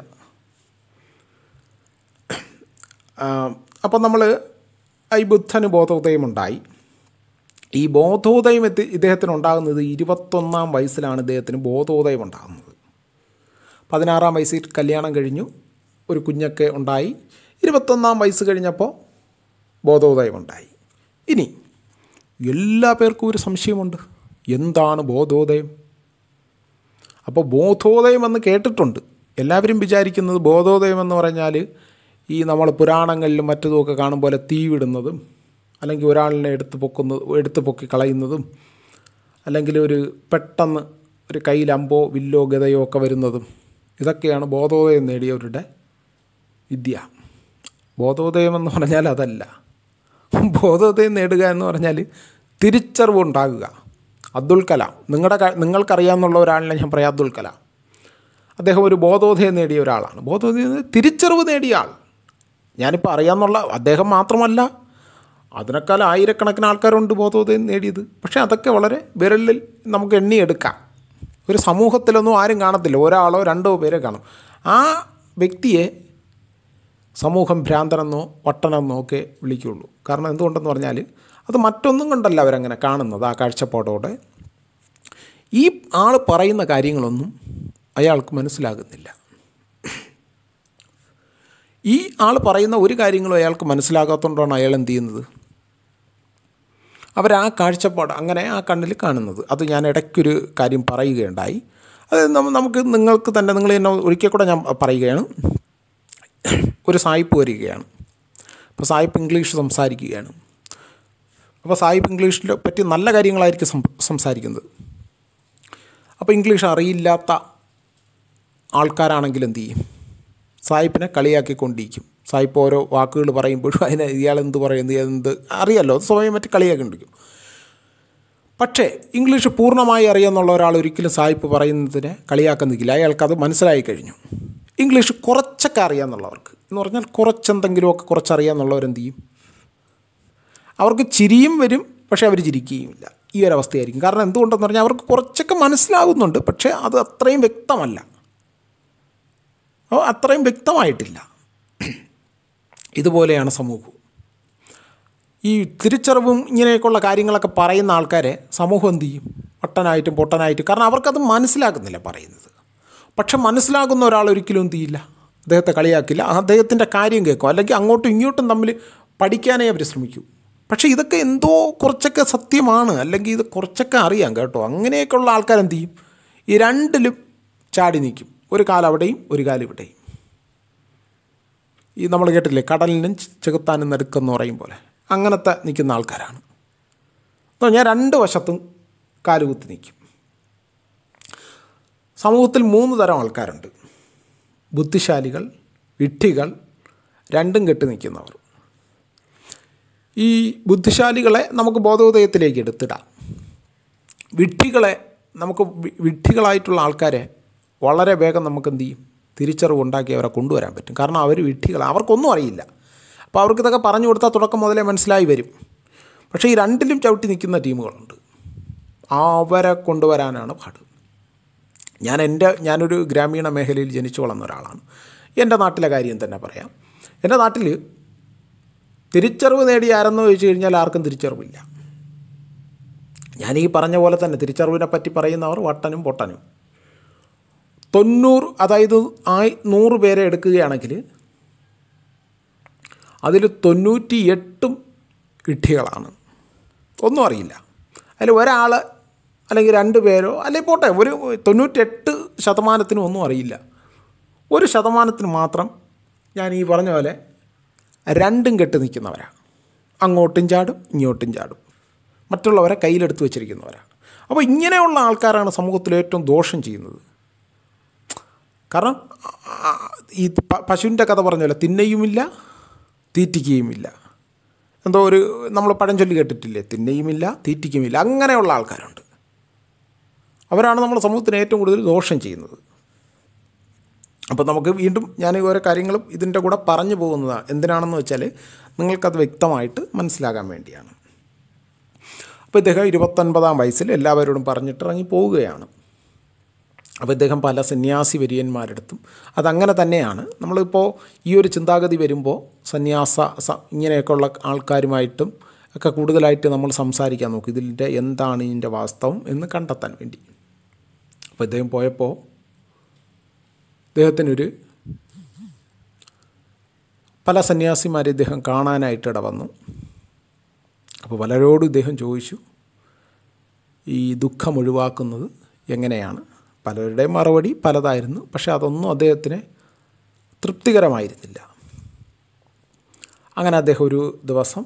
അപ്പം നമ്മൾ ഈ ബുദ്ധന് ബോധോദയമുണ്ടായി ഈ ബോധോദയം എത്തി ഇദ്ദേഹത്തിന് ഉണ്ടാകുന്നത് ഇരുപത്തൊന്നാം വയസ്സിലാണ് ഇദ്ദേഹത്തിന് ബോധോദയം ഉണ്ടാകുന്നത് പതിനാറാം വയസ്സിൽ കല്യാണം കഴിഞ്ഞു ഒരു കുഞ്ഞൊക്കെ ഉണ്ടായി ഇരുപത്തൊന്നാം വയസ്സ് കഴിഞ്ഞപ്പോൾ ബോധോദയം ഉണ്ടായി ഇനി എല്ലാ പേർക്കും ഒരു സംശയമുണ്ട് എന്താണ് ബോധോദയം അപ്പോൾ ബോധോദയം എന്ന് കേട്ടിട്ടുണ്ട് എല്ലാവരും വിചാരിക്കുന്നത് ബോധോദയം എന്ന് പറഞ്ഞാൽ ഈ നമ്മൾ പുരാണങ്ങളിലും മറ്റതുമൊക്കെ കാണും പോലെ തീ വിടുന്നതും അല്ലെങ്കിൽ ഒരാളിനെ എടുത്ത് പൊക്കുന്നത് എടുത്ത് പൊക്കി കളയുന്നതും അല്ലെങ്കിൽ ഒരു പെട്ടെന്ന് ഒരു കയ്യിൽ അമ്പോ വില്ലോ ഗതയോ ഒക്കെ വരുന്നതും ഇതൊക്കെയാണ് ബോധോദയം നേടിയവരുടെ വിദ്യ ബോധോദയം എന്ന് പറഞ്ഞാൽ അതല്ല ബോധോദയം നേടുക എന്ന് പറഞ്ഞാൽ തിരിച്ചറിവ് ഉണ്ടാകുക അബ്ദുൽ കലാം നിങ്ങളുടെ ക- നിങ്ങൾക്കറിയാമെന്നുള്ള ഒരാളിനെ ഞാൻ പറയാം അബ്ദുൽ കലാം അദ്ദേഹം ഒരു ബോധോദയം നേടിയ ഒരാളാണ് ബോധോദയം എന്ന് തിരിച്ചറിവ് നേടിയ ആൾ ഞാനിപ്പോൾ അറിയാമെന്നുള്ള അദ്ദേഹം മാത്രമല്ല അതിനേക്കാൾ ആയിരക്കണക്കിന് ആൾക്കാരുണ്ട് ബോധോദയം നേടിയത് പക്ഷേ അതൊക്കെ വളരെ വിരലിൽ നമുക്ക് എണ്ണിയെടുക്കാം ഒരു സമൂഹത്തിലൊന്നും ആരും കാണത്തില്ല ഒരാളോ രണ്ടോ പേരെ കാണും ആ വ്യക്തിയെ സമൂഹം ഭ്രാന്തനെന്നോ വട്ടനെന്നോ ഒക്കെ വിളിക്കുകയുള്ളൂ കാരണം എന്തുകൊണ്ടെന്ന് പറഞ്ഞാൽ അത് മറ്റൊന്നും കൊണ്ടല്ല അവരങ്ങനെ കാണുന്നത് ആ കാഴ്ചപ്പാടോടെ ഈ ആൾ പറയുന്ന കാര്യങ്ങളൊന്നും അയാൾക്ക് മനസ്സിലാകുന്നില്ല ഈ ആൾ പറയുന്ന ഒരു കാര്യങ്ങളും അയാൾക്ക് മനസ്സിലാകാത്തതുകൊണ്ടാണ് അയാൾ എന്ത് ചെയ്യുന്നത് അവരാ കാഴ്ചപ്പാട് അങ്ങനെ ആ കണ്ണിൽ കാണുന്നത് അത് ഞാൻ ഇടയ്ക്കൊരു കാര്യം പറയുകയുണ്ടായി അത് നമ്മ- നമുക്ക് നിങ്ങൾക്ക് തന്നെ നിങ്ങൾ തന്നെ ഒരിക്കൽ കൂടെ ഞാൻ പറയുകയാണ് ഒരു സായിപ്പ് വരികയാണ് അപ്പോൾ സായിപ്പ് ഇംഗ്ലീഷ് സംസാരിക്കുകയാണ് അപ്പോൾ സായിപ്പ് ഇംഗ്ലീഷിനെ പറ്റി നല്ല കാര്യങ്ങളായിരിക്കും സം സംസാരിക്കുന്നത് അപ്പോൾ ഇംഗ്ലീഷ് അറിയില്ലാത്ത ആൾക്കാരാണെങ്കിൽ എന്ത് ചെയ്യും സായിപ്പിനെ കളിയാക്കിക്കൊണ്ടിരിക്കും സായിപ്പ് ഓരോ വാക്കുകൾ പറയുമ്പോഴും അതിനെ ഇയാൾ എന്ത് പറയുന്നത് എന്ത് അറിയാമല്ലോ അത് സ്വയം മറ്റ് കളിയാക്കിക്കൊണ്ടിരിക്കും പക്ഷേ ഇംഗ്ലീഷ് പൂർണ്ണമായി അറിയാമെന്നുള്ള ഒരാൾ ഒരിക്കലും സായിപ്പ് പറയുന്നതിനെ കളിയാക്കുന്നില്ല അയാൾക്കത് മനസ്സിലായി കഴിഞ്ഞു ഇംഗ്ലീഷ് കുറച്ചൊക്കെ അറിയാമെന്നുള്ളവർക്ക് എന്ന് പറഞ്ഞാൽ കുറച്ചെന്തെങ്കിലുമൊക്കെ കുറച്ചറിയാമെന്നുള്ളവരെന്ത് ചെയ്യും അവർക്ക് ചിരിയും വരും പക്ഷേ അവർ ചിരിക്കുകയുമില്ല ഈ ഒരു അവസ്ഥയായിരിക്കും കാരണം എന്തുകൊണ്ടെന്ന് പറഞ്ഞാൽ അവർക്ക് കുറച്ചൊക്കെ മനസ്സിലാകുന്നുണ്ട് പക്ഷേ അത് അത്രയും വ്യക്തമല്ല അപ്പോൾ അത്രയും വ്യക്തമായിട്ടില്ല ഇതുപോലെയാണ് സമൂഹം ഈ തിരിച്ചറിവും ഇങ്ങനെയൊക്കെയുള്ള കാര്യങ്ങളൊക്കെ പറയുന്ന ആൾക്കാരെ സമൂഹം എന്ത് ചെയ്യും പൊട്ടനായിട്ടും പൊട്ടനായിട്ടും കാരണം അവർക്കത് മനസ്സിലാക്കുന്നില്ല പറയുന്നത് പക്ഷെ മനസ്സിലാകുന്ന ഒരാൾ ഒരിക്കലും എന്ത് ചെയ്യില്ല അദ്ദേഹത്തെ കളിയാക്കില്ല അദ്ദേഹത്തിൻ്റെ കാര്യം കേൾക്കും അല്ലെങ്കിൽ അങ്ങോട്ടും ഇങ്ങോട്ടും തമ്മിൽ പഠിക്കാനേ അവർ ശ്രമിക്കൂ പക്ഷേ ഇതൊക്കെ എന്തോ കുറച്ചൊക്കെ സത്യമാണ് അല്ലെങ്കിൽ ഇത് കുറച്ചൊക്കെ അറിയാം കേട്ടോ അങ്ങനെയൊക്കെയുള്ള ആൾക്കാരെന്ത് ചെയ്യും ഈ രണ്ടിലും ചാടി നിൽക്കും ഒരു കാലം അവിടെയും ഒരു കാലം ഇവിടെയും ഈ നമ്മൾ കേട്ടില്ലേ കടലിനും ചെകുത്താനും നടുക്കെന്ന് പറയും പോലെ അങ്ങനത്തെ നിൽക്കുന്ന ആൾക്കാരാണ് അപ്പോൾ ഞാൻ രണ്ട് വശത്തും കാലുകുത്തി നിൽക്കും സമൂഹത്തിൽ മൂന്ന് തരം ആൾക്കാരുണ്ട് ബുദ്ധിശാലികൾ വിഡ്ഢികൾ രണ്ടും കെട്ടി നിൽക്കുന്നവർ ഈ ബുദ്ധിശാലികളെ നമുക്ക് ബോധോദയത്തിലേക്ക് എടുത്തിടാം വിഡ്ഢികളെ നമുക്ക് വി- വിഡ്ഢികളായിട്ടുള്ള ആൾക്കാരെ വളരെ വേഗം നമുക്ക് എന്ത് ചെയ്യും തിരിച്ചറിവ് ഉണ്ടാക്കി അവരെ കൊണ്ടുവരാൻ പറ്റും കാരണം അവർ വിഡ്ഢികളാണ് അവർക്കൊന്നും അറിയില്ല അപ്പോൾ അവർക്ക് ഇതൊക്കെ പറഞ്ഞു കൊടുത്താൽ തുടക്കം മുതലേ മനസ്സിലായി വരും പക്ഷേ ഈ രണ്ടിലും ചവിട്ടി നിൽക്കുന്ന ടീമുകളുണ്ട് അവരെ കൊണ്ടുവരാനാണ് പാട് ഞാൻ എൻ്റെ ഞാനൊരു ഗ്രാമീണ മേഖലയിൽ ജനിച്ചു വളർന്ന ഒരാളാണ് എൻ്റെ നാട്ടിലെ കാര്യം തന്നെ പറയാം എൻ്റെ നാട്ടിൽ തിരിച്ചറിവ് നേടി ആരെന്ന് ചോദിച്ചു കഴിഞ്ഞാൽ ആർക്കും തിരിച്ചറിവില്ല ഞാൻ ഈ പറഞ്ഞ പോലെ തന്നെ തിരിച്ചറിവിനെ പറ്റി പറയുന്നവർ വട്ടനും പൊട്ടനും തൊണ്ണൂറ് അതായത് ആയി നൂറ് പേരെ എടുക്കുകയാണെങ്കിൽ അതിൽ തൊണ്ണൂറ്റി എട്ടും വിഡ്ഢികളാണ് ഒന്നും അറിയില്ല അതിൽ ഒരാൾ അല്ലെങ്കിൽ രണ്ട് പേരോ അല്ലെങ്കിൽ പോട്ടെ ഒരു തൊണ്ണൂറ്റെട്ട് ശതമാനത്തിനും ഒന്നും അറിയില്ല ഒരു ശതമാനത്തിന് മാത്രം ഞാൻ ഈ പറഞ്ഞ പോലെ രണ്ടും കെട്ട് നിൽക്കുന്നവരാണ് അങ്ങോട്ടും ചാടും ഇങ്ങോട്ടും ചാടും മറ്റുള്ളവരെ കയ്യിലെടുത്ത് വെച്ചിരിക്കുന്നവരാണ് അപ്പോൾ ഇങ്ങനെയുള്ള ആൾക്കാരാണ് സമൂഹത്തിൽ ഏറ്റവും ദോഷം ചെയ്യുന്നത് കാരണം ആ, ഈ പ- പശുവിൻ്റെ കഥ പറഞ്ഞല്ലോ തിന്നയുമില്ല തീറ്റിക്കുകയുമില്ല എന്തോ ഒരു നമ്മൾ പഴഞ്ചൊല്ലി കേട്ടിട്ടില്ലേ തിന്നയുമില്ല തീറ്റിക്കുമില്ല അങ്ങനെയുള്ള ആൾക്കാരുണ്ട് അവരാണ് നമ്മുടെ സമൂഹത്തിന് ഏറ്റവും കൂടുതൽ ദോഷം ചെയ്യുന്നത് അപ്പോൾ നമുക്ക് വീണ്ടും ഞാൻ ഓരോ കാര്യങ്ങളും ഇതിൻ്റെ കൂടെ പറഞ്ഞു പോകുന്നതാണ് എന്തിനാണെന്ന് വെച്ചാൽ നിങ്ങൾക്കത് വ്യക്തമായിട്ട് മനസ്സിലാകാൻ വേണ്ടിയാണ് അപ്പോൾ ഇദ്ദേഹം ഇരുപത്തൊൻപതാം വയസ്സിൽ എല്ലാവരോടും പറഞ്ഞിട്ട് ഇറങ്ങി പോവുകയാണ് അപ്പോൾ ഇദ്ദേഹം പല സന്യാസി വര്യന്മാരെടുത്തും അതങ്ങനെ തന്നെയാണ് നമ്മളിപ്പോൾ ഈ ഒരു ചിന്താഗതി വരുമ്പോൾ സന്യാസ സ ഇങ്ങനെയൊക്കെയുള്ള ആൾക്കാരുമായിട്ടും ഒക്കെ കൂടുതലായിട്ട് നമ്മൾ സംസാരിക്കാൻ നോക്കും ഇതിൻ്റെ എന്താണ് ഇതിൻ്റെ വാസ്തവം എന്ന് കണ്ടെത്താൻ വേണ്ടി അപ്പോൾ ഇദ്ദേഹം പോയപ്പോൾ ഇദ്ദേഹത്തിനൊരു പല സന്യാസിമാരെ ഇദ്ദേഹം കാണാനായിട്ട് ഇട വന്നു അപ്പോൾ പലരോടും ഇദ്ദേഹം ചോദിച്ചു ഈ ദുഃഖം ഒഴിവാക്കുന്നത് എങ്ങനെയാണ് പലരുടെയും മറുപടി പലതായിരുന്നു പക്ഷേ അതൊന്നും അദ്ദേഹത്തിന് തൃപ്തികരമായിരുന്നില്ല അങ്ങനെ അദ്ദേഹം ഒരു ദിവസം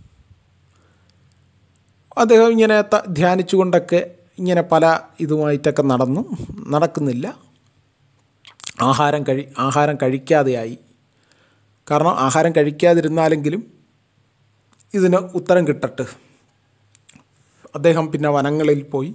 അദ്ദേഹം ഇങ്ങനെ ത- ധ്യാനിച്ചുകൊണ്ടൊക്കെ ഇങ്ങനെ പല ഇതുമായിട്ടൊക്കെ നടന്നു നടക്കുന്നില്ല ആഹാരം കഴി ആഹാരം കഴിക്കാതെയായി കാരണം ആഹാരം കഴിക്കാതിരുന്നാലെങ്കിലും ഇതിന് ഉത്തരം കിട്ടട്ട് അദ്ദേഹം പിന്നെ വനങ്ങളിൽ പോയി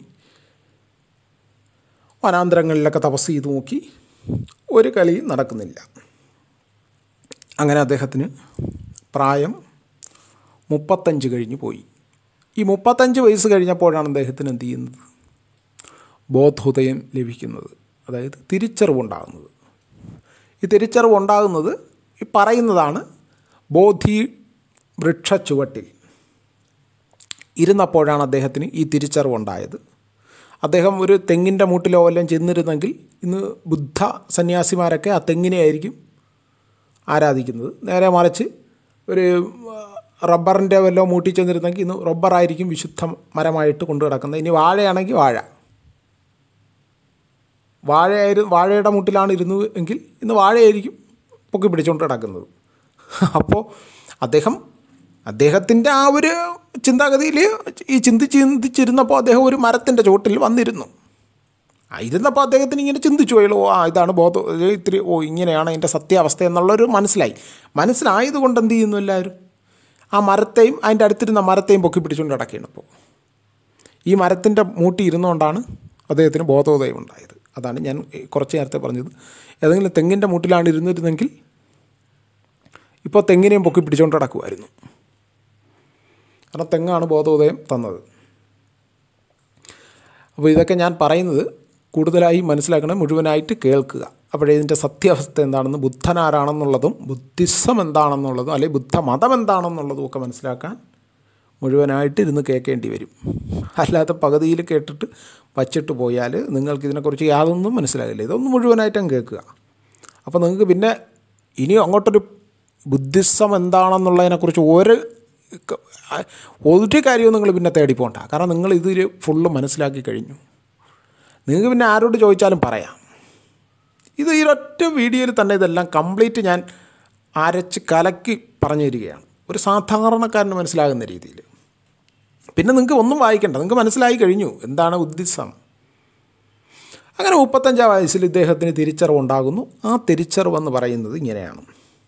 വനാന്തരങ്ങളിലൊക്കെ തപസ് ചെയ്ത് നോക്കി ഒരു കളിയും നടക്കുന്നില്ല അങ്ങനെ അദ്ദേഹത്തിന് പ്രായം മുപ്പത്തഞ്ച് കഴിഞ്ഞ് പോയി ഈ മുപ്പത്തഞ്ച് വയസ്സ് കഴിഞ്ഞപ്പോഴാണ് അദ്ദേഹത്തിന് എന്ത് ചെയ്യുന്നത് ബോധോദയം ലഭിക്കുന്നത് അതായത് തിരിച്ചറിവുണ്ടാകുന്നത് ഈ തിരിച്ചറിവുണ്ടാകുന്നത് ഈ പറയുന്നതാണ് ബോധി വൃക്ഷ ചുവട്ടിൽ ഇരുന്നപ്പോഴാണ് അദ്ദേഹത്തിന് ഈ തിരിച്ചറിവുണ്ടായത് അദ്ദേഹം ഒരു തെങ്ങിൻ്റെ മൂട്ടിലോ വല്ലതും ചെന്നിരുന്നെങ്കിൽ ഇന്ന് ബുദ്ധ സന്യാസിമാരൊക്കെ ആ തെങ്ങിനെ ആയിരിക്കും ആരാധിക്കുന്നത് നേരെ മറിച്ച് ഒരു റബ്ബറിൻ്റെ വല്ലോ മൂട്ടി ചെന്നിരുന്നെങ്കിൽ ഇന്ന് റബ്ബറായിരിക്കും വിശുദ്ധ മരമായിട്ട് കൊണ്ടു കിടക്കുന്നത് ഇനി വാഴയാണെങ്കിൽ വാഴ വാഴയായിരുന്നു വാഴയുടെ മുട്ടിലാണ് ഇരുന്നു എങ്കിൽ ഇന്ന് വാഴയായിരിക്കും പൊക്കി പിടിച്ചുകൊണ്ട് കിടക്കുന്നത് അപ്പോൾ അദ്ദേഹം അദ്ദേഹത്തിൻ്റെ ആ ഒരു ചിന്താഗതിയിൽ ഈ ചിന്തിച്ച് ചിന്തിച്ചിരുന്നപ്പോൾ അദ്ദേഹം ഒരു മരത്തിൻ്റെ ചുവട്ടിൽ വന്നിരുന്നു ആ ഇരുന്നപ്പോൾ അദ്ദേഹത്തിന് ഇങ്ങനെ ചിന്തിച്ചു പോയുള്ളൂ ഓ ആ ഇതാണ് ബോധം ഇത് ഇത്തിരി ഓ ഇങ്ങനെയാണ് അതിൻ്റെ സത്യാവസ്ഥ എന്നുള്ളൊരു മനസ്സിലായി മനസ്സിലായതുകൊണ്ട് എന്ത് ചെയ്യുന്നു എല്ലാവരും ആ മരത്തെയും അതിൻ്റെ അടുത്തിരുന്ന മരത്തെയും പൊക്കി പിടിച്ചുകൊണ്ട് കിടക്കുകയാണ് ഇപ്പോൾ ഈ മരത്തിൻ്റെ മൂട്ടി ഇരുന്നുകൊണ്ടാണ് അദ്ദേഹത്തിന് ബോധോദയം ഉണ്ടായത് അതാണ് ഞാൻ കുറച്ച് നേരത്തെ പറഞ്ഞത് ഏതെങ്കിലും തെങ്ങിൻ്റെ മൂട്ടിലാണ് ഇരുന്നിരുന്നെങ്കിൽ ഇപ്പോൾ തെങ്ങിനെയും പൊക്കി പിടിച്ചുകൊണ്ട് കിടക്കുമായിരുന്നു കാരണം തെങ്ങാണ് ബോധോദയം തന്നത് അപ്പോൾ ഇതൊക്കെ ഞാൻ പറയുന്നത് കൂടുതലായി മനസ്സിലാക്കണം മുഴുവനായിട്ട് കേൾക്കുക അപ്പോഴേ ഇതിൻ്റെ സത്യാവസ്ഥ എന്താണെന്ന് ബുദ്ധൻ ആരാണെന്നുള്ളതും ബുദ്ധിസം എന്താണെന്നുള്ളതും അല്ലെങ്കിൽ ബുദ്ധമതം എന്താണെന്നുള്ളതും ഒക്കെ മനസ്സിലാക്കാൻ മുഴുവനായിട്ട് ഇരുന്ന് കേൾക്കേണ്ടി വരും അല്ലാത്ത പകുതിയിൽ കേട്ടിട്ട് വച്ചിട്ട് പോയാൽ നിങ്ങൾക്ക് ഇതിനെക്കുറിച്ച് യാതൊന്നും മനസ്സിലാകില്ല ഇതൊന്നും മുഴുവനായിട്ടും കേൾക്കുക അപ്പോൾ നിങ്ങൾക്ക് പിന്നെ ഇനി അങ്ങോട്ടൊരു ബുദ്ധിസം എന്താണെന്നുള്ളതിനെക്കുറിച്ച് ഒരു ക- ഒരു കാര്യവും നിങ്ങൾ പിന്നെ തേടി പോകണ്ട കാരണം നിങ്ങൾ ഇതിൽ ഫുള്ള് മനസ്സിലാക്കി കഴിഞ്ഞു നിങ്ങൾക്ക് പിന്നെ ആരോട് ചോദിച്ചാലും പറയാം ഇത് ഈ ഒറ്റ വീഡിയോയിൽ തന്നെ ഇതെല്ലാം കംപ്ലീറ്റ് ഞാൻ അരച്ച് കലക്കി പറഞ്ഞു തരികയാണ് ഒരു സാധാരണക്കാരന് മനസ്സിലാകുന്ന രീതിയിൽ പിന്നെ നിങ്ങൾക്ക് ഒന്നും വായിക്കണ്ട നിങ്ങൾക്ക് മനസ്സിലായി കഴിഞ്ഞു എന്താണ് ഉദ്ദേശം അങ്ങനെ മുപ്പത്തഞ്ചാം വയസ്സിൽ ഇദ്ദേഹത്തിന് തിരിച്ചറിവുണ്ടാകുന്നു ആ തിരിച്ചറിവെന്ന് പറയുന്നത് ഇങ്ങനെയാണ്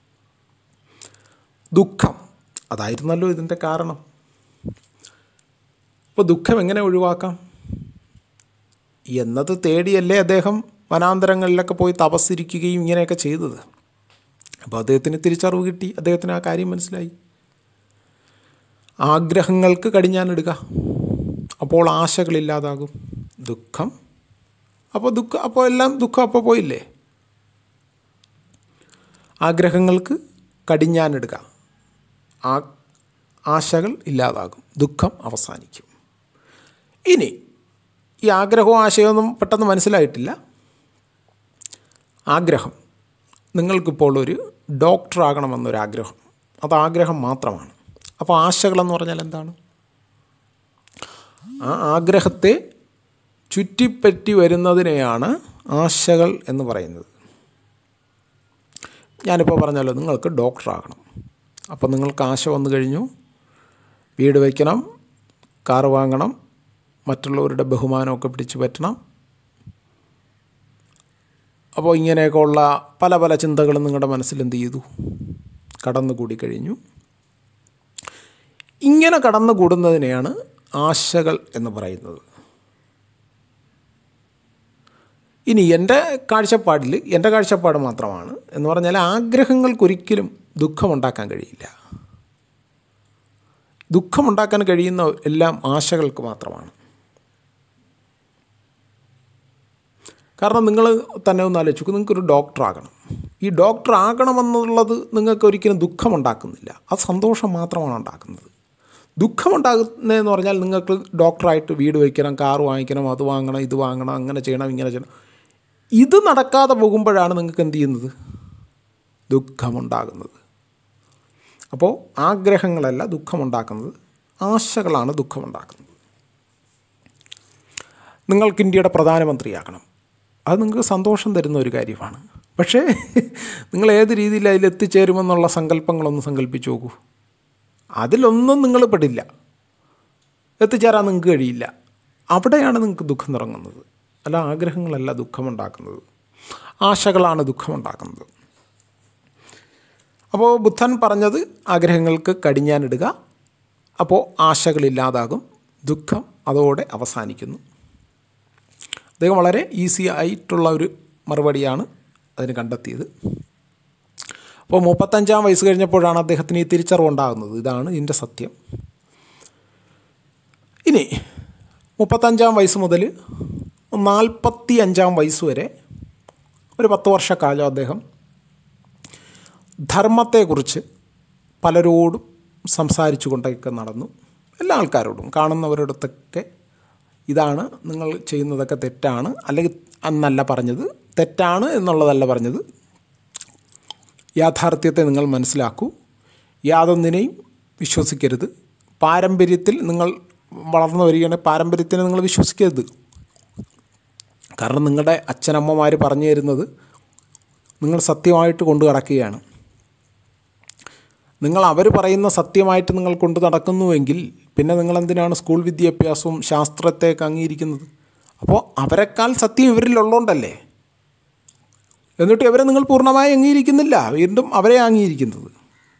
ദുഃഖം അതായിരുന്നല്ലോ ഇതിൻ്റെ കാരണം അപ്പോൾ ദുഃഖം എങ്ങനെ ഒഴിവാക്കാം എന്നത് തേടിയല്ലേ അദ്ദേഹം വനാന്തരങ്ങളിലൊക്കെ പോയി തപസ്സിരിക്കുകയും ഇങ്ങനെയൊക്കെ ചെയ്തത് അപ്പോൾ അദ്ദേഹത്തിന് തിരിച്ചറിവ് കിട്ടി അദ്ദേഹത്തിന് ആ കാര്യം മനസ്സിലായി ആഗ്രഹങ്ങൾക്ക് കടിഞ്ഞാനിടുക അപ്പോൾ ആശകളില്ലാതാകും ദുഃഖം അപ്പോൾ ദുഃഖം അപ്പോൾ എല്ലാം ദുഃഖം അപ്പോൾ പോയില്ലേ ആഗ്രഹങ്ങൾക്ക് കടിഞ്ഞാനിടുക ആ ആശകൾ ഇല്ലാതാകും ദുഃഖം അവസാനിക്കും ഇനി ഈ ആഗ്രഹവും ആശയമൊന്നും പെട്ടെന്ന് മനസ്സിലായിട്ടില്ല ആഗ്രഹം നിങ്ങൾക്കിപ്പോൾ ഒരു ഡോക്ടറാകണമെന്നൊരാഗ്രഹം അത് ആഗ്രഹം മാത്രമാണ് അപ്പോൾ ആശകളെന്ന് പറഞ്ഞാൽ എന്താണ് ആ ആഗ്രഹത്തെ ചുറ്റിപ്പറ്റി വരുന്നതിനെയാണ് ആശകൾ എന്ന് പറയുന്നത് ഞാനിപ്പോൾ പറഞ്ഞല്ലോ നിങ്ങൾക്ക് ഡോക്ടറാകണം അപ്പോൾ നിങ്ങൾക്ക് ആശ വന്നു കഴിഞ്ഞു വീട് വയ്ക്കണം കാർ വാങ്ങണം മറ്റുള്ളവരുടെ ബഹുമാനമൊക്കെ പിടിച്ചു പറ്റണം അപ്പോൾ ഇങ്ങനെയൊക്കെ ഉള്ള പല പല ചിന്തകളും നിങ്ങളുടെ മനസ്സിൽ എന്ത് ചെയ്തു കടന്നുകൂടി കഴിഞ്ഞു ഇങ്ങനെ കടന്നുകൂടുന്നതിനെയാണ് ആശകൾ എന്ന് പറയുന്നത് ഇനി എൻ്റെ കാഴ്ചപ്പാടിൽ എൻ്റെ കാഴ്ചപ്പാട് മാത്രമാണ് എന്ന് പറഞ്ഞാൽ ആഗ്രഹങ്ങൾക്കൊരിക്കലും ദുഃഖമുണ്ടാക്കാൻ കഴിയില്ല ദുഃഖമുണ്ടാക്കാൻ കഴിയുന്ന എല്ലാം ആശകൾക്ക് മാത്രമാണ് കാരണം നിങ്ങൾ തന്നെ ഒന്ന് ആലോചിച്ചു നിങ്ങൾക്കൊരു ഡോക്ടറാകണം ഈ ഡോക്ടർ ആകണമെന്നുള്ളത് നിങ്ങൾക്ക് ഒരിക്കലും ദുഃഖമുണ്ടാക്കുന്നില്ല അത് സന്തോഷം മാത്രമാണ് ഉണ്ടാക്കുന്നത് ദുഃഖമുണ്ടാകുന്നതെന്ന് പറഞ്ഞാൽ നിങ്ങൾക്ക് ഡോക്ടറായിട്ട് വീട് വയ്ക്കണം കാർ വാങ്ങിക്കണം അത് വാങ്ങണം ഇത് വാങ്ങണം അങ്ങനെ ചെയ്യണം ഇങ്ങനെ ചെയ്യണം ഇത് നടക്കാതെ പോകുമ്പോഴാണ് നിങ്ങൾക്ക് എന്ത് ചെയ്യുന്നത് ദുഃഖമുണ്ടാകുന്നത് അപ്പോൾ ആഗ്രഹങ്ങളല്ല ദുഃഖമുണ്ടാക്കുന്നത് ആശകളാണ് ദുഃഖമുണ്ടാക്കുന്നത് നിങ്ങൾക്ക് ഇന്ത്യയുടെ പ്രധാനമന്ത്രിയാകണം അത് നിങ്ങൾക്ക് സന്തോഷം തരുന്ന ഒരു കാര്യമാണ് പക്ഷേ നിങ്ങൾ ഏത് രീതിയിൽ അതിൽ എത്തിച്ചേരുമെന്നുള്ള സങ്കല്പങ്ങളൊന്ന് സങ്കല്പിച്ച് നോക്കൂ അതിലൊന്നും നിങ്ങൾ പെടില്ല എത്തിച്ചേരാൻ നിങ്ങൾക്ക് കഴിയില്ല അവിടെയാണ് നിങ്ങൾക്ക് ദുഃഖം തുടങ്ങുന്നത് അല്ല ആഗ്രഹങ്ങളല്ല ദുഃഖമുണ്ടാക്കുന്നത് ആശകളാണ് ദുഃഖമുണ്ടാക്കുന്നത് അപ്പോൾ ബുദ്ധൻ പറഞ്ഞത് ആഗ്രഹങ്ങൾക്ക് കടിഞ്ഞാനിടുക അപ്പോൾ ആശകളില്ലാതാകും ദുഃഖം അതോടെ അവസാനിക്കുന്നു അദ്ദേഹം വളരെ ഈസി ആയിട്ടുള്ള ഒരു മറുപടിയാണ് അതിന് കണ്ടെത്തിയത് അപ്പോൾ മുപ്പത്തഞ്ചാം വയസ്സ് കഴിഞ്ഞപ്പോഴാണ് അദ്ദേഹത്തിന് ഈ തിരിച്ചറിവുണ്ടാകുന്നത് ഇതാണ് ഇതിൻ്റെ സത്യം ഇനി മുപ്പത്തഞ്ചാം വയസ്സ് മുതൽ നാൽപ്പത്തി അഞ്ചാം വയസ്സ് വരെ ഒരു പത്ത് വർഷക്കാലം അദ്ദേഹം ധർമ്മത്തെക്കുറിച്ച് പലരോടും സംസാരിച്ചു കൊണ്ടൊക്കെ നടന്നു എല്ലാ ആൾക്കാരോടും കാണുന്നവരോടത്തൊക്കെ ഇതാണ് നിങ്ങൾ ചെയ്യുന്നതൊക്കെ തെറ്റാണ് അല്ലെങ്കിൽ അന്നല്ല പറഞ്ഞത് തെറ്റാണ് എന്നുള്ളതല്ല പറഞ്ഞത് യാഥാർത്ഥ്യത്തെ നിങ്ങൾ മനസ്സിലാക്കൂ യാതൊന്നിനെയും വിശ്വസിക്കരുത് പാരമ്പര്യത്തിൽ നിങ്ങൾ വളർന്നു വരികയാണെങ്കിൽ പാരമ്പര്യത്തിനെ നിങ്ങൾ വിശ്വസിക്കരുത് കാരണം നിങ്ങളുടെ അച്ഛനമ്മമാർ പറഞ്ഞു തരുന്നത് നിങ്ങൾ സത്യമായിട്ട് കൊണ്ടു നടക്കുകയാണ് നിങ്ങൾ അവർ പറയുന്ന സത്യമായിട്ട് നിങ്ങൾ കൊണ്ടു നടക്കുന്നുവെങ്കിൽ പിന്നെ നിങ്ങൾ എന്തിനാണ് സ്കൂൾ വിദ്യാഭ്യാസവും ശാസ്ത്രത്തെയൊക്കെ അംഗീകരിക്കുന്നത് അപ്പോൾ അവരെക്കാൾ സത്യം ഇവരിലുള്ളതുകൊണ്ടല്ലേ എന്നിട്ട് ഇവരെ നിങ്ങൾ പൂർണ്ണമായി അംഗീകരിക്കുന്നില്ല വീണ്ടും അവരെ അംഗീകരിക്കുന്നത്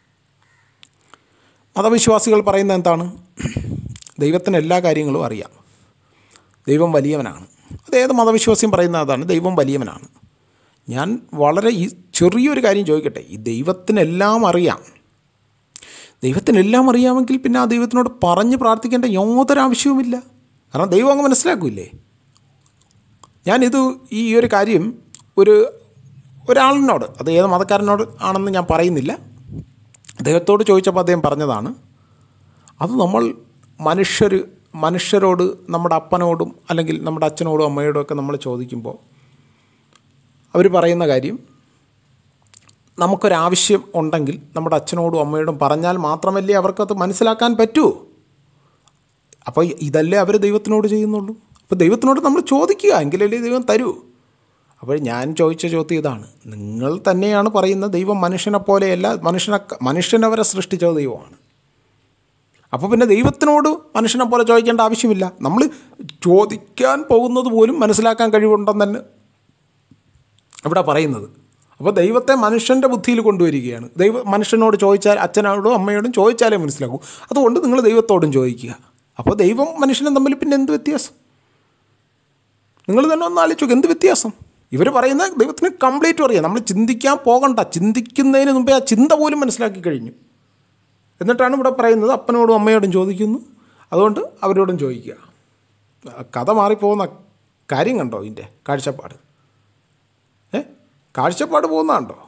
മതവിശ്വാസികൾ പറയുന്ന എന്താണ് ദൈവത്തിന് എല്ലാ കാര്യങ്ങളും അറിയാം ദൈവം വലിയവനാണ് അതേത് മതവിശ്വാസിയും പറയുന്ന അതാണ് ദൈവം വലിയവനാണ് ഞാൻ വളരെ ഈ ചെറിയൊരു കാര്യം ചോദിക്കട്ടെ ഈ ദൈവത്തിനെല്ലാം അറിയാം ദൈവത്തിനെല്ലാം അറിയാമെങ്കിൽ പിന്നെ ആ ദൈവത്തിനോട് പറഞ്ഞ് പ്രാർത്ഥിക്കേണ്ട യാതൊരു ആവശ്യവുമില്ല കാരണം ദൈവം അങ്ങ് മനസ്സിലാക്കൂലേ ഞാനിത് ഈ ഒരു കാര്യം ഒരു ഒരാളിനോട് അത് ഏത് മതക്കാരനോട് ആണെന്ന് ഞാൻ പറയുന്നില്ല അദ്ദേഹത്തോട് ചോദിച്ചപ്പോൾ അദ്ദേഹം പറഞ്ഞതാണ് അത് നമ്മൾ മനുഷ്യർ മനുഷ്യരോട് നമ്മുടെ അപ്പനോടും അല്ലെങ്കിൽ നമ്മുടെ അച്ഛനോടും അമ്മയോടും ഒക്കെ നമ്മൾ ചോദിക്കുമ്പോൾ അവർ പറയുന്ന കാര്യം നമുക്കൊരാവശ്യം ഉണ്ടെങ്കിൽ നമ്മുടെ അച്ഛനോടും അമ്മയോടും പറഞ്ഞാൽ മാത്രമല്ലേ അവർക്കത് മനസ്സിലാക്കാൻ പറ്റൂ അപ്പോൾ ഇതല്ലേ അവർ ദൈവത്തിനോട് ചെയ്യുന്നുള്ളൂ അപ്പോൾ ദൈവത്തിനോട് നമ്മൾ ചോദിക്കുക എങ്കിലല്ലേ ദൈവം തരൂ അപ്പോൾ ഞാൻ ചോദിച്ച ചോദ്യം ഇതാണ് നിങ്ങൾ തന്നെയാണ് പറയുന്നത് ദൈവം മനുഷ്യനെ പോലെയല്ല മനുഷ്യനെ മനുഷ്യനവരെ സൃഷ്ടിച്ച ദൈവമാണ് അപ്പോൾ പിന്നെ ദൈവത്തിനോട് മനുഷ്യനെ പോലെ ചോദിക്കേണ്ട ആവശ്യമില്ല നമ്മൾ ചോദിക്കാൻ പോകുന്നത് പോലും മനസ്സിലാക്കാൻ കഴിവുണ്ടെന്ന് തന്നെ ഇവിടെ പറയുന്നത് അപ്പോൾ ദൈവത്തെ മനുഷ്യൻ്റെ ബുദ്ധിയിൽ കൊണ്ടുവരികയാണ് ദൈവ മനുഷ്യനോട് ചോദിച്ചാൽ അച്ഛനോടും അമ്മയോടും ചോദിച്ചാലേ മനസ്സിലാക്കൂ അതുകൊണ്ട് നിങ്ങൾ ദൈവത്തോടും ചോദിക്കുക അപ്പോൾ ദൈവം മനുഷ്യനും തമ്മിൽ പിന്നെ എന്ത് വ്യത്യാസം നിങ്ങൾ തന്നെ ഒന്ന് ആലോചിച്ചു എന്ത് വ്യത്യാസം ഇവർ പറയുന്ന ദൈവത്തിന് കംപ്ലീറ്റ് അറിയാം നമ്മൾ ചിന്തിക്കാൻ പോകണ്ട ചിന്തിക്കുന്നതിന് മുമ്പേ ആ ചിന്ത പോലും മനസ്സിലാക്കി കഴിഞ്ഞു എന്നിട്ടാണ് ഇവിടെ പറയുന്നത് അപ്പനോടും അമ്മയോടും ചോദിക്കുന്നു അതുകൊണ്ട് അവരോടും ചോദിക്കുക കഥ മാറിപ്പോകുന്ന കാര്യം കണ്ടോ ഇതിൻ്റെ കാഴ്ചപ്പാട് ഏ കാഴ്ചപ്പാട് പോകുന്നതാണ്ടോ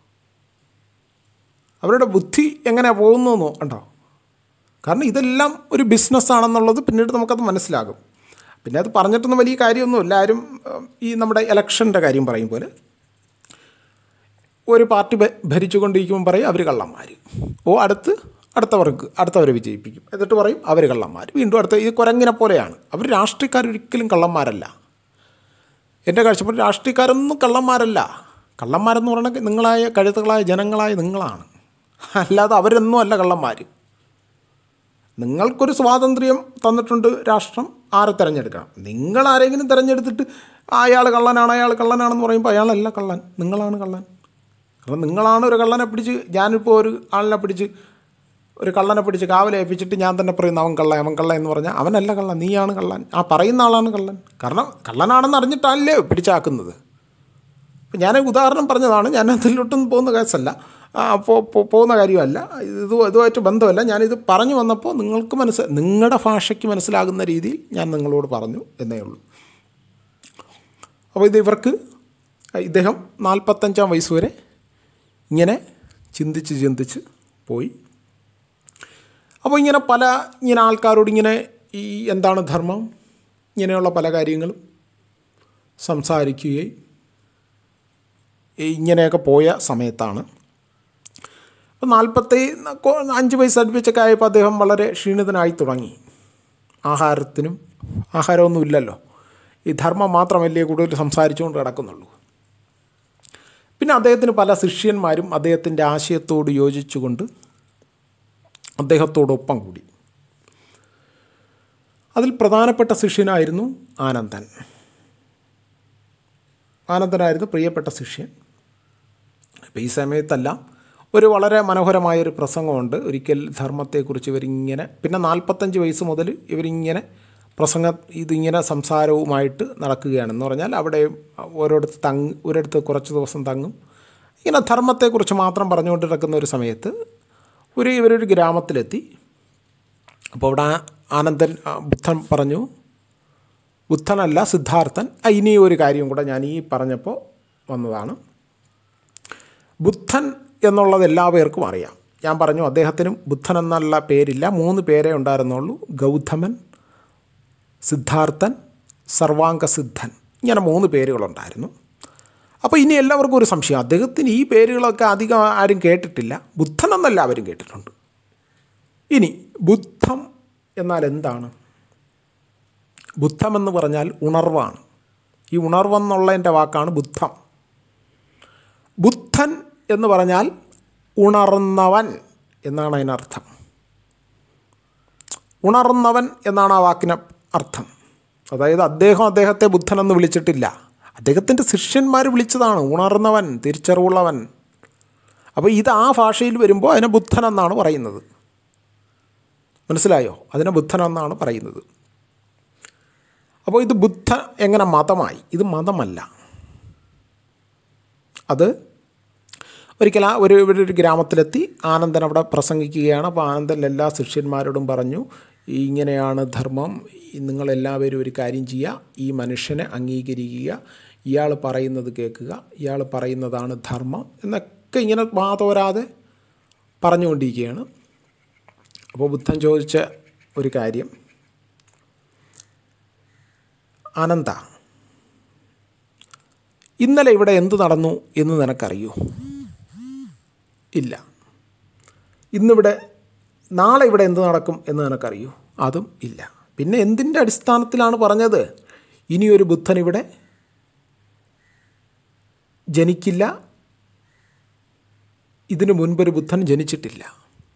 അവരുടെ ബുദ്ധി എങ്ങനെയാണ് പോകുന്നതെന്നോ കണ്ടോ കാരണം ഇതെല്ലാം ഒരു ബിസിനസ്സാണെന്നുള്ളത് പിന്നീട് നമുക്കത് മനസ്സിലാകും പിന്നെ അത് പറഞ്ഞിട്ടൊന്നും വലിയ കാര്യമൊന്നുമില്ല ആരും ഈ നമ്മുടെ ഇലക്ഷൻ്റെ കാര്യം പറയും പോലെ ഒരു പാർട്ടി ഭരിച്ചുകൊണ്ടിരിക്കുമ്പോൾ പറയും അവർ കള്ളന്മാർ ഓ അടുത്ത് അടുത്തവർക്ക് അടുത്തവരെ വിജയിപ്പിക്കും എന്നിട്ട് പറയും അവർ കള്ളന്മാർ വീണ്ടും അടുത്ത ഈ കുരങ്ങിനെ പോലെയാണ് അവർ രാഷ്ട്രീയക്കാരൊരിക്കലും കള്ളന്മാരല്ല എൻ്റെ കാഴ്ചപ്പാട് രാഷ്ട്രീയക്കാരൊന്നും കള്ളന്മാരല്ല കള്ളന്മാരെന്ന് പറയുന്നത് നിങ്ങളായ കഴുത്തുകളായ ജനങ്ങളായ നിങ്ങളാണ് അല്ലാതെ അവരൊന്നും അല്ല കള്ളന്മാർ നിങ്ങൾക്കൊരു സ്വാതന്ത്ര്യം തന്നിട്ടുണ്ട് രാഷ്ട്രം ആരെ തിരഞ്ഞെടുക്കണം നിങ്ങൾ ആരെങ്കിലും തിരഞ്ഞെടുത്തിട്ട് അയാൾ കള്ളനാണ് അയാൾ കള്ളനാണെന്ന് പറയുമ്പോൾ അയാളല്ല കള്ളൻ നിങ്ങളാണ് കള്ളൻ കാരണം നിങ്ങളാണ് ഒരു കള്ളനെ പിടിച്ച് ഞാനിപ്പോൾ ഒരു ആളിനെ പിടിച്ച് ഒരു കള്ളനെ പിടിച്ച് കാവലെ ഏൽപ്പിച്ചിട്ട് ഞാൻ തന്നെ പറയുന്നു അവൻ കള്ളൻ അവൻ കള്ളൻ എന്ന് പറഞ്ഞാൽ അവനല്ല കള്ളൻ നീയാണ് കള്ളൻ ആ പറയുന്ന ആളാണ് കള്ളൻ കാരണം കള്ളനാണെന്ന് അറിഞ്ഞിട്ടല്ലേ പിടിച്ചാക്കുന്നത് അപ്പം ഞാൻ ഉദാഹരണം പറഞ്ഞതാണ് ഞാൻ അതിലോട്ടൊന്നും പോകുന്ന കേസല്ല ആ, പോ- പോ- പോകുന്ന കാര്യമല്ല ഇത് ഇതുമായിട്ട് ബന്ധമല്ല ഞാനിത് പറഞ്ഞു വന്നപ്പോൾ നിങ്ങൾക്ക് മനസ്സ് നിങ്ങളുടെ ഭാഷയ്ക്ക് മനസ്സിലാകുന്ന രീതിയിൽ ഞാൻ നിങ്ങളോട് പറഞ്ഞു എന്നേ ഉള്ളൂ അപ്പോൾ ഇത് ഇവർക്ക് ഇദ്ദേഹം നാൽപ്പത്തഞ്ചാം വയസ്സ് വരെ ഇങ്ങനെ ചിന്തിച്ച് ചിന്തിച്ച് പോയി അപ്പോൾ ഇങ്ങനെ പല ഇങ്ങനെ ആൾക്കാരോട് ഇങ്ങനെ ഈ എന്താണ് ധർമ്മം ഇങ്ങനെയുള്ള പല കാര്യങ്ങളും സംസാരിക്കുകയും ഈ ഇങ്ങനെയൊക്കെ പോയ സമയത്താണ് അപ്പോൾ നാൽപ്പത്തി അഞ്ച് വയസ്സ് അടുപ്പിച്ചൊക്കെ ആയപ്പോൾ അദ്ദേഹം വളരെ ക്ഷീണിതനായി തുടങ്ങി ആഹാരത്തിനും ആഹാരമൊന്നും ഇല്ലല്ലോ ഈ ധർമ്മം മാത്രമല്ലേ കൂടുതൽ സംസാരിച്ചുകൊണ്ട് കിടക്കുന്നുള്ളൂ പിന്നെ അദ്ദേഹത്തിന് പല ശിഷ്യന്മാരും അദ്ദേഹത്തിൻ്റെ ആശയത്തോട് യോജിച്ചുകൊണ്ട് അദ്ദേഹത്തോടൊപ്പം കൂടി അതിൽ പ്രധാനപ്പെട്ട ശിഷ്യനായിരുന്നു ആനന്ദൻ ആനന്ദനായിരുന്നു പ്രിയപ്പെട്ട ശിഷ്യൻ അപ്പോൾ ഈ സമയത്തെല്ലാം ഒരു വളരെ മനോഹരമായൊരു പ്രസംഗമുണ്ട് ഒരിക്കൽ ധർമ്മത്തെക്കുറിച്ച് ഇവരിങ്ങനെ പിന്നെ നാൽപ്പത്തഞ്ച് വയസ്സ് മുതൽ ഇവരിങ്ങനെ പ്രസംഗ ഇതിങ്ങനെ സംസാരവുമായിട്ട് നടക്കുകയാണ് എന്ന് പറഞ്ഞാൽ അവിടെ ഓരോരുത്തർ തങ് ഒരിടത്ത് കുറച്ച് ദിവസം തങ്ങും ഇങ്ങനെ ധർമ്മത്തെക്കുറിച്ച് മാത്രം പറഞ്ഞുകൊണ്ട് നടക്കുന്ന ഒരു സമയത്ത് ഒരു ഇവരൊരു ഗ്രാമത്തിലെത്തി അപ്പോൾ അവിടെ ആനന്ദൻ ആ, ബുദ്ധൻ പറഞ്ഞു ബുദ്ധനല്ല സിദ്ധാർത്ഥൻ ആ, ഇനി ഒരു കാര്യം കൂടെ ഞാൻ ഈ പറഞ്ഞപ്പോൾ വന്നതാണ് ബുദ്ധൻ എന്നുള്ളത് എല്ലാ പേർക്കും അറിയാം ഞാൻ പറഞ്ഞു അദ്ദേഹത്തിനും ബുദ്ധൻ എന്നുള്ള പേരില്ല മൂന്ന് പേരേ ഉണ്ടായിരുന്നുള്ളൂ ഗൗതമൻ സിദ്ധാർത്ഥൻ സർവാംഗസിദ്ധൻ ഇങ്ങനെ മൂന്ന് പേരുകളുണ്ടായിരുന്നു അപ്പോൾ ഇനി എല്ലാവർക്കും ഒരു സംശയം അദ്ദേഹത്തിന് ഈ പേരുകളൊക്കെ അധികം ആരും കേട്ടിട്ടില്ല ബുദ്ധൻ എന്നെല്ലാവരും കേട്ടിട്ടുണ്ട് ഇനി ബുദ്ധം എന്നാൽ എന്താണ് ബുദ്ധം എന്ന് പറഞ്ഞാൽ ഉണർവാണ് ഈ ഉണർവെന്നുള്ളതിൻ്റെ വാക്കാണ് ബുദ്ധം ബുദ്ധൻ എന്ന് പറഞ്ഞാൽ ഉണർന്നവൻ എന്നാണ് അതിനർത്ഥം ഉണർന്നവൻ എന്നാണ് ആ വാക്കിന് അർത്ഥം അതായത് അദ്ദേഹം അദ്ദേഹത്തെ ബുദ്ധനെന്ന് വിളിച്ചിട്ടില്ല അദ്ദേഹത്തിൻ്റെ ശിഷ്യന്മാർ വിളിച്ചതാണ് ഉണർന്നവൻ തിരിച്ചറിവുള്ളവൻ അപ്പോൾ ഇത് ആ ഭാഷയിൽ വരുമ്പോൾ അതിനെ ബുദ്ധൻ എന്നാണ് പറയുന്നത് മനസ്സിലായോ അതിനെ ബുദ്ധൻ എന്നാണ് പറയുന്നത് അപ്പോൾ ഇത് ബുദ്ധ എങ്ങനെ മതമായി ഇത് മതമല്ല അത് ഒരിക്കൽ ആ ഒരു ഇവിടെ ഒരു ഗ്രാമത്തിലെത്തി ആനന്ദൻ അവിടെ പ്രസംഗിക്കുകയാണ് അപ്പോൾ ആനന്ദൻ എല്ലാ ശിഷ്യന്മാരോടും പറഞ്ഞു ഇങ്ങനെയാണ് ധർമ്മം നിങ്ങളെല്ലാവരും ഒരു കാര്യം ചെയ്യുക ഈ മനുഷ്യനെ അംഗീകരിക്കുക ഇയാൾ പറയുന്നത് കേൾക്കുക ഇയാൾ പറയുന്നതാണ് ധർമ്മം എന്നൊക്കെ ഇങ്ങനെ വാതോരാതെ പറഞ്ഞുകൊണ്ടിരിക്കുകയാണ് അപ്പോൾ ബുദ്ധൻ ചോദിച്ച ഒരു കാര്യം ആനന്ദ ഇന്നലെ ഇവിടെ എന്ത് നടന്നു എന്ന് നിനക്കറിയൂ ഇല്ല ഇന്നിവിടെ നാളെ ഇവിടെ എന്ത് നടക്കും എന്ന് നിനക്കറിയൂ അതും ഇല്ല പിന്നെ എന്തിൻ്റെ അടിസ്ഥാനത്തിലാണ് പറഞ്ഞത് ഇനിയൊരു ബുദ്ധൻ ഇവിടെ ജനിക്കില്ല ഇതിനു മുൻപൊരു ബുദ്ധൻ ജനിച്ചിട്ടില്ല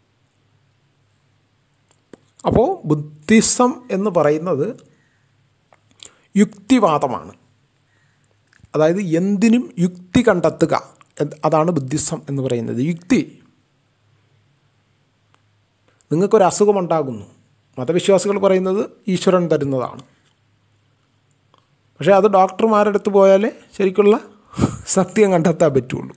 അപ്പോൾ ബുദ്ധിസം എന്ന് പറയുന്നത് യുക്തിവാദമാണ് അതായത് എന്തിനും യുക്തി കണ്ടെത്തുക എന്ന് അതാണ് ബുദ്ധിസം എന്ന് പറയുന്നത് യുക്തി നിങ്ങൾക്കൊരു അസുഖമുണ്ടാകുന്നു മതവിശ്വാസികൾ പറയുന്നത് ഈശ്വരൻ തരുന്നതാണ് പക്ഷേ അത് ഡോക്ടർമാരുടെ അടുത്ത് പോയാലേ ശരിക്കുള്ള സത്യം കണ്ടെത്താൻ പറ്റുള്ളൂ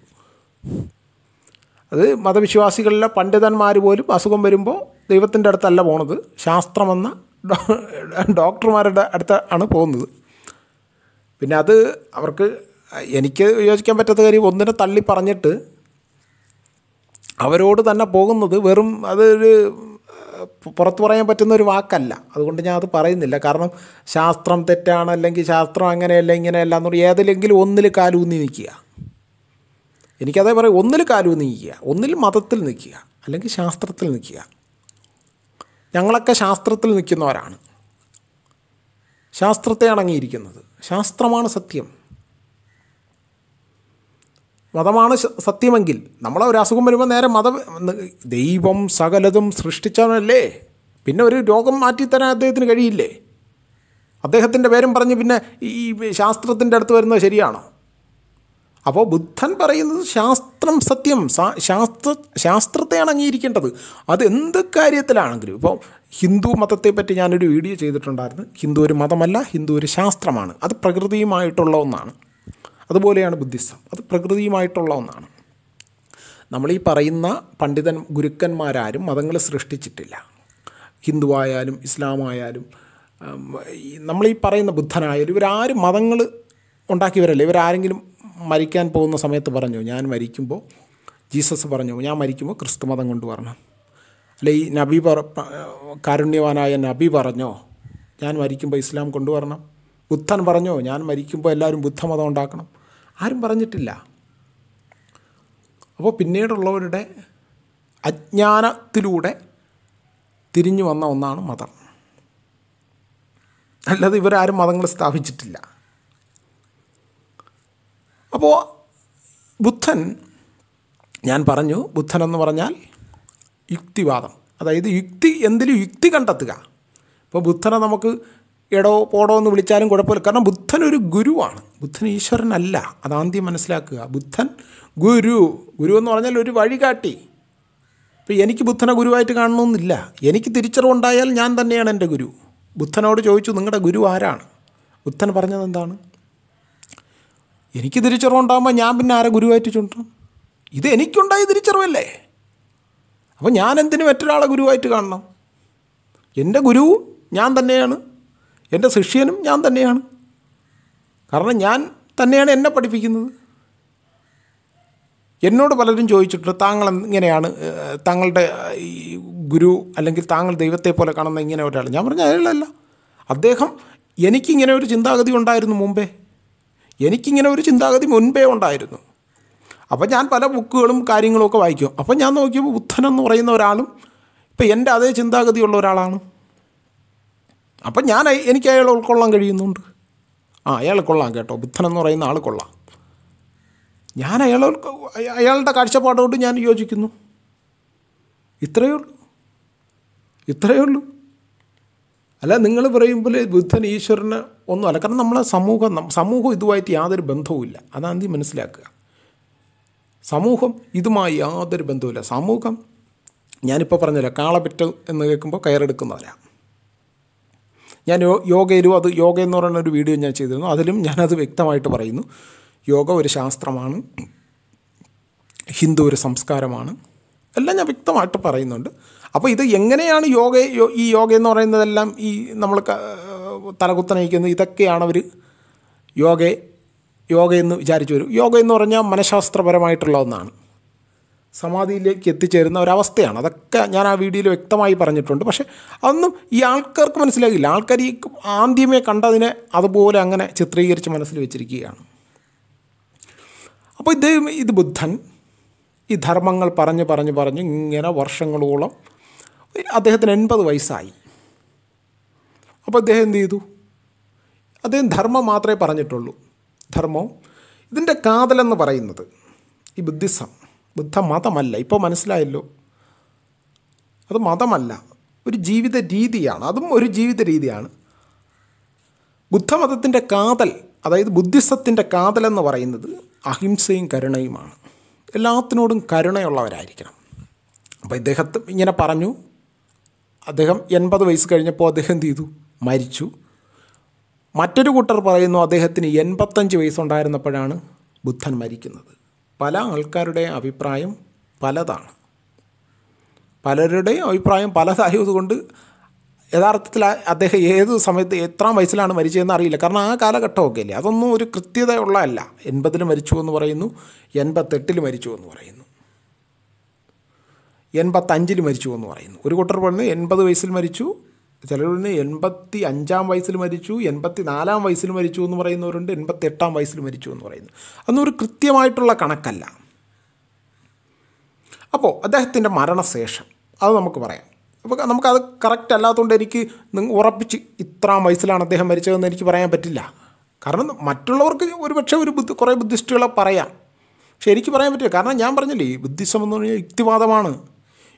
അത് മതവിശ്വാസികളിലെ പണ്ഡിതന്മാർ പോലും അസുഖം വരുമ്പോൾ ദൈവത്തിൻ്റെ അടുത്തല്ല പോണത് ശാസ്ത്രമെന്ന ഡോ- ഡോക്ടർമാരുടെ അടുത്ത് ആണ് പോകുന്നത് പിന്നെ അത് അവർക്ക് എനിക്ക് യോജിക്കാൻ പറ്റാത്ത കാര്യം ഒന്നിനെ തള്ളി പറഞ്ഞിട്ട് അവരോട് തന്നെ പോകുന്നത് വെറും അതൊരു ഏഹ്, പുറത്ത് പറയാൻ പറ്റുന്ന ഒരു വാക്കല്ല അതുകൊണ്ട് ഞാൻ അത് പറയുന്നില്ല കാരണം ശാസ്ത്രം തെറ്റാണ് അല്ലെങ്കിൽ ശാസ്ത്രം അങ്ങനെയല്ല ഇങ്ങനെയല്ല എന്ന് പറഞ്ഞ് ഏതിലെങ്കിലും ഒന്നിൽ കാലൂന്നി നിൽക്കുക എനിക്കതേ പറയും ഒന്നിൽ കാലൂന്നി നിൽക്കുക ഒന്നിൽ മതത്തിൽ നിൽക്കുക അല്ലെങ്കിൽ ശാസ്ത്രത്തിൽ നിൽക്കുക ഞങ്ങളൊക്കെ ശാസ്ത്രത്തിൽ നിൽക്കുന്നവരാണ് ശാസ്ത്രത്തെ അടങ്ങിയിരിക്കുന്നത് ശാസ്ത്രമാണ് സത്യം മതമാണ് സ- സത്യമെങ്കിൽ നമ്മളെ ഒരു അസുഖം വരുമ്പോൾ നേരെ മതം ദൈവം സകലതും സൃഷ്ടിച്ചവനല്ലേ പിന്നെ ഒരു രോഗം മാറ്റിത്തരാൻ അദ്ദേഹത്തിന് കഴിയില്ലേ അദ്ദേഹത്തിൻ്റെ പേരും പറഞ്ഞ് പിന്നെ ഈ ശാസ്ത്രത്തിൻ്റെ അടുത്ത് വരുന്നത് ശരിയാണോ അപ്പോൾ ബുദ്ധൻ പറയുന്നത് ശാസ്ത്രം സത്യം സാ- ശാസ്ത്ര ശാസ്ത്രത്തെയാണ് അംഗീകരിക്കേണ്ടത് അത് എന്ത് കാര്യത്തിലാണെങ്കിലും ഇപ്പോൾ ഹിന്ദു മതത്തെപ്പറ്റി ഞാനൊരു വീഡിയോ ചെയ്തിട്ടുണ്ടായിരുന്നു ഹിന്ദു ഒരു മതമല്ല ഹിന്ദു ഒരു ശാസ്ത്രമാണ് അത് പ്രകൃതിയുമായിട്ടുള്ള ഒന്നാണ് അതുപോലെയാണ് ബുദ്ധിസം അത് പ്രകൃതിയുമായിട്ടുള്ള ഒന്നാണ് നമ്മൾ ഈ പറയുന്ന പണ്ഡിതൻ ഗുരുക്കന്മാരാരും മതങ്ങൾ സൃഷ്ടിച്ചിട്ടില്ല ഹിന്ദുവായാലും ഇസ്ലാമായാലും ഉം, ഈ നമ്മൾ ഈ പറയുന്ന ബുദ്ധനായാലും ഇവരാരും മതങ്ങൾ ഉണ്ടാക്കിയവരല്ല ഇവരാരെങ്കിലും മരിക്കാൻ പോകുന്ന സമയത്ത് പറഞ്ഞു ഞാൻ മരിക്കുമ്പോൾ ജീസസ് പറഞ്ഞു ഞാൻ മരിക്കുമ്പോൾ ക്രിസ്തു മതം കൊണ്ടുവരണം അല്ലെ ഈ നബി പറ പ- കാരുണ്യവാനായ നബി പറഞ്ഞോ ഞാൻ മരിക്കുമ്പോൾ ഇസ്ലാം കൊണ്ടുവരണം ബുദ്ധൻ പറഞ്ഞോ ഞാൻ മരിക്കുമ്പോൾ എല്ലാവരും ബുദ്ധമതം ഉണ്ടാക്കണം ആരും പറഞ്ഞിട്ടില്ല അപ്പോൾ പിന്നീടുള്ളവരുടെ അജ്ഞാനത്തിലൂടെ തിരിഞ്ഞു വന്ന ഒന്നാണ് മതം അല്ലാതെ ഇവരാരും മതങ്ങൾ സ്ഥാപിച്ചിട്ടില്ല അപ്പോൾ ബുദ്ധൻ ഞാൻ പറഞ്ഞു ബുദ്ധൻ എന്ന് പറഞ്ഞാൽ യുക്തിവാദം അതായത് യുക്തി എന്തിലും യുക്തി കണ്ടെത്തുക ഇപ്പോൾ ബുദ്ധനെ നമുക്ക് എടോ പോടോ എന്ന് വിളിച്ചാലും കുഴപ്പമില്ല കാരണം ബുദ്ധൻ ഒരു ഗുരുവാണ് ബുദ്ധൻ ഈശ്വരനല്ല അതാദ്യം മനസ്സിലാക്കുക ബുദ്ധൻ ഗുരു ഗുരു എന്ന് പറഞ്ഞാൽ ഒരു വഴികാട്ടി ഇപ്പോൾ എനിക്ക് ബുദ്ധനെ ഗുരുവായിട്ട് കാണണമെന്നില്ല എനിക്ക് തിരിച്ചറിവുണ്ടായാൽ ഞാൻ തന്നെയാണ് എൻ്റെ ഗുരു ബുദ്ധനോട് ചോദിച്ചു നിങ്ങളുടെ ഗുരു ആരാണ് ബുദ്ധൻ പറഞ്ഞത് എന്താണ് എനിക്ക് തിരിച്ചറിവുണ്ടാകുമ്പോൾ ഞാൻ പിന്നെ ആരെ ഗുരുവായിട്ട് ചുണ്ടും ഇത് എനിക്കുണ്ടായ തിരിച്ചറിവല്ലേ അപ്പോൾ ഞാൻ എന്തിനു മറ്റൊരാളെ ഗുരുവായിട്ട് കാണണം എൻ്റെ ഗുരു ഞാൻ തന്നെയാണ് എൻ്റെ ശിഷ്യനും ഞാൻ തന്നെയാണ് കാരണം ഞാൻ തന്നെയാണ് എന്നെ പഠിപ്പിക്കുന്നത് എന്നോട് പലരും ചോദിച്ചിട്ടുണ്ട് താങ്കൾ ഇങ്ങനെയാണ് ഏഹ്, താങ്കളുടെ ഏഹ്, ഈ ഗുരു അല്ലെങ്കിൽ താങ്കൾ ദൈവത്തെ പോലെ കാണുന്ന ഇങ്ങനെ ഒരാൾ ഞാൻ പറഞ്ഞ അയാളല്ല അദ്ദേഹം എനിക്കിങ്ങനെ ഒരു ചിന്താഗതി ഉണ്ടായിരുന്നു മുമ്പേ എനിക്കിങ്ങനെ ഒരു ചിന്താഗതി മുൻപേ ഉണ്ടായിരുന്നു അപ്പം ഞാൻ പല ബുക്കുകളും കാര്യങ്ങളും ഒക്കെ വായിക്കും അപ്പം ഞാൻ നോക്കിയപ്പോൾ ബുദ്ധൻ എന്ന് പറയുന്ന ഒരാളും ഇപ്പം എൻ്റെ അതേ ചിന്താഗതിയുള്ള ഒരാളാണ് അപ്പം ഞാൻ അയ- എനിക്ക് അയാളെ ഉൾക്കൊള്ളാൻ കഴിയുന്നുണ്ട് ആ അയാൾ കൊള്ളാം കേട്ടോ ബുദ്ധൻ എന്ന് പറയുന്ന ആൾ കൊള്ളാം ഞാൻ അയാളെ ഉൾക്കൊ- അയ- അയാളുടെ കാഴ്ചപ്പാടോട് ഞാൻ യോജിക്കുന്നു ഇത്രയേ ഉള്ളൂ ഇത്രയേ ഉള്ളൂ അല്ല നിങ്ങൾ പറയുമ്പോൾ ബുദ്ധൻ ഈശ്വരന് ഒന്നുമല്ല കാരണം നമ്മളെ സമൂഹം നം- സമൂഹം ഇതുമായിട്ട് യാതൊരു ബന്ധവുമില്ല അതാദ്യം മനസ്സിലാക്കുക സമൂഹം ഇതുമായി യാതൊരു ബന്ധവുമില്ല സമൂഹം ഞാനിപ്പോൾ പറഞ്ഞില്ല കാളപെറ്റ് എന്ന് കേൾക്കുമ്പോൾ കയറെടുക്കുന്നവരാ ഞാൻ യോ യോഗയിലും അത് യോഗ എന്ന് പറയുന്ന ഒരു വീഡിയോ ഞാൻ ചെയ്തിരുന്നു അതിലും ഞാനത് വ്യക്തമായിട്ട് പറയുന്നു യോഗ ഒരു ശാസ്ത്രമാണ് ഹിന്ദു ഒരു സംസ്കാരമാണ് എല്ലാം ഞാൻ വ്യക്തമായിട്ട് പറയുന്നുണ്ട് അപ്പോൾ ഇത് എങ്ങനെയാണ് യോഗ യോ- ഈ യോഗ എന്ന് പറയുന്നതെല്ലാം ഈ നമ്മൾ ക- തലകുത്തനയിക്കുന്നത് ഇതൊക്കെയാണ് അവർ യോഗ യോഗ എന്ന് വിചാരിച്ചു വരും യോഗ എന്ന് പറഞ്ഞാൽ മനഃശാസ്ത്രപരമായിട്ടുള്ള ഒന്നാണ് സമാധിയിലേക്ക് എത്തിച്ചേരുന്ന ഒരവസ്ഥയാണ് അതൊക്കെ ഞാൻ ആ വീഡിയോയിൽ വ്യക്തമായി പറഞ്ഞിട്ടുണ്ട് പക്ഷേ അതൊന്നും ഈ ആൾക്കാർക്ക് മനസ്സിലാകില്ല ആൾക്കാർ ഈ ആദ്യമേ കണ്ടതിനെ അതുപോലെ അങ്ങനെ ചിത്രീകരിച്ച് മനസ്സിൽ വെച്ചിരിക്കുകയാണ് അപ്പോൾ ഇത് ഇത് ബുദ്ധൻ ഈ ധർമ്മങ്ങൾ പറഞ്ഞ് പറഞ്ഞ് പറഞ്ഞ് ഇങ്ങനെ വർഷങ്ങളോളം അദ്ദേഹത്തിന് എൺപത് വയസ്സായി അപ്പോൾ അദ്ദേഹം എന്ത് ചെയ്തു അദ്ദേഹം ധർമ്മം മാത്രമേ പറഞ്ഞിട്ടുള്ളൂ ധർമ്മവും ഇതിൻ്റെ കാതലെന്ന് പറയുന്നത് ഈ ബുദ്ധിസം ബുദ്ധ മതമല്ല ഇപ്പോൾ മനസ്സിലായല്ലോ അത് മതമല്ല ഒരു ജീവിത രീതിയാണ് അതും ഒരു ജീവിത രീതിയാണ് ബുദ്ധമതത്തിൻ്റെ കാതൽ അതായത് ബുദ്ധിസത്തിൻ്റെ കാതൽ എന്ന് പറയുന്നത് അഹിംസയും കരുണയുമാണ് എല്ലാത്തിനോടും കരുണയുള്ളവരായിരിക്കണം അപ്പോൾ ഇദ്ദേഹത്തെ ഇങ്ങനെ പറഞ്ഞു അദ്ദേഹം എൺപത് വയസ്സ് കഴിഞ്ഞപ്പോൾ അദ്ദേഹം എന്ത് ചെയ്തു മരിച്ചു മറ്റൊരു കൂട്ടർ പറയുന്നു അദ്ദേഹത്തിന് എൺപത്തഞ്ച് വയസ്സുണ്ടായിരുന്നപ്പോഴാണ് ബുദ്ധൻ മരിക്കുന്നത് പല ആൾക്കാരുടെ അഭിപ്രായം പലതാണ് പലരുടെയും അഭിപ്രായം പലതായതുകൊണ്ട് യഥാർത്ഥത്തിൽ ആ- അദ്ദേഹം ഏത് സമയത്ത് എത്രാം വയസ്സിലാണ് മരിച്ചതെന്ന് അറിയില്ല കാരണം ആ കാലഘട്ടമൊക്കെ അല്ലേ അതൊന്നും ഒരു കൃത്യതയുള്ളതല്ല എൺപതിൽ മരിച്ചു എന്ന് പറയുന്നു എൺപത്തെട്ടിൽ മരിച്ചു എന്ന് പറയുന്നു എൺപത്തഞ്ചിൽ മരിച്ചു എന്ന് പറയുന്നു ഒരു കൂട്ടർ പറയുന്നത് എൺപത് വയസ്സിൽ മരിച്ചു ചിലർ പറയുന്നത് എൺപത്തി അഞ്ചാം വയസ്സിൽ മരിച്ചു എൺപത്തി നാലാം വയസ്സിൽ മരിച്ചു എന്ന് പറയുന്നവരുണ്ട് എൺപത്തി എട്ടാം വയസ്സിൽ മരിച്ചു എന്ന് പറയുന്നു അതൊന്നും ഒരു കൃത്യമായിട്ടുള്ള കണക്കല്ല അപ്പോൾ അദ്ദേഹത്തിൻ്റെ മരണശേഷം അത് നമുക്ക് പറയാം അപ്പോൾ നമുക്കത് കറക്റ്റ് അല്ലാത്തതുകൊണ്ട് എനിക്ക് നിങ്ങ- ഉറപ്പിച്ച് ഇത്രാം വയസ്സിലാണ് അദ്ദേഹം മരിച്ചതെന്ന് എനിക്ക് പറയാൻ പറ്റില്ല കാരണം മറ്റുള്ളവർക്ക് ഒരു പക്ഷേ ഒരു ബുദ്ധി കുറേ ബുദ്ധിസ്റ്റുകളെ പറയാം പക്ഷെ എനിക്ക് പറയാൻ പറ്റില്ല കാരണം ഞാൻ പറഞ്ഞില്ലേ ഈ ബുദ്ധിസം എന്ന് പറഞ്ഞാൽ യുക്തിവാദമാണ്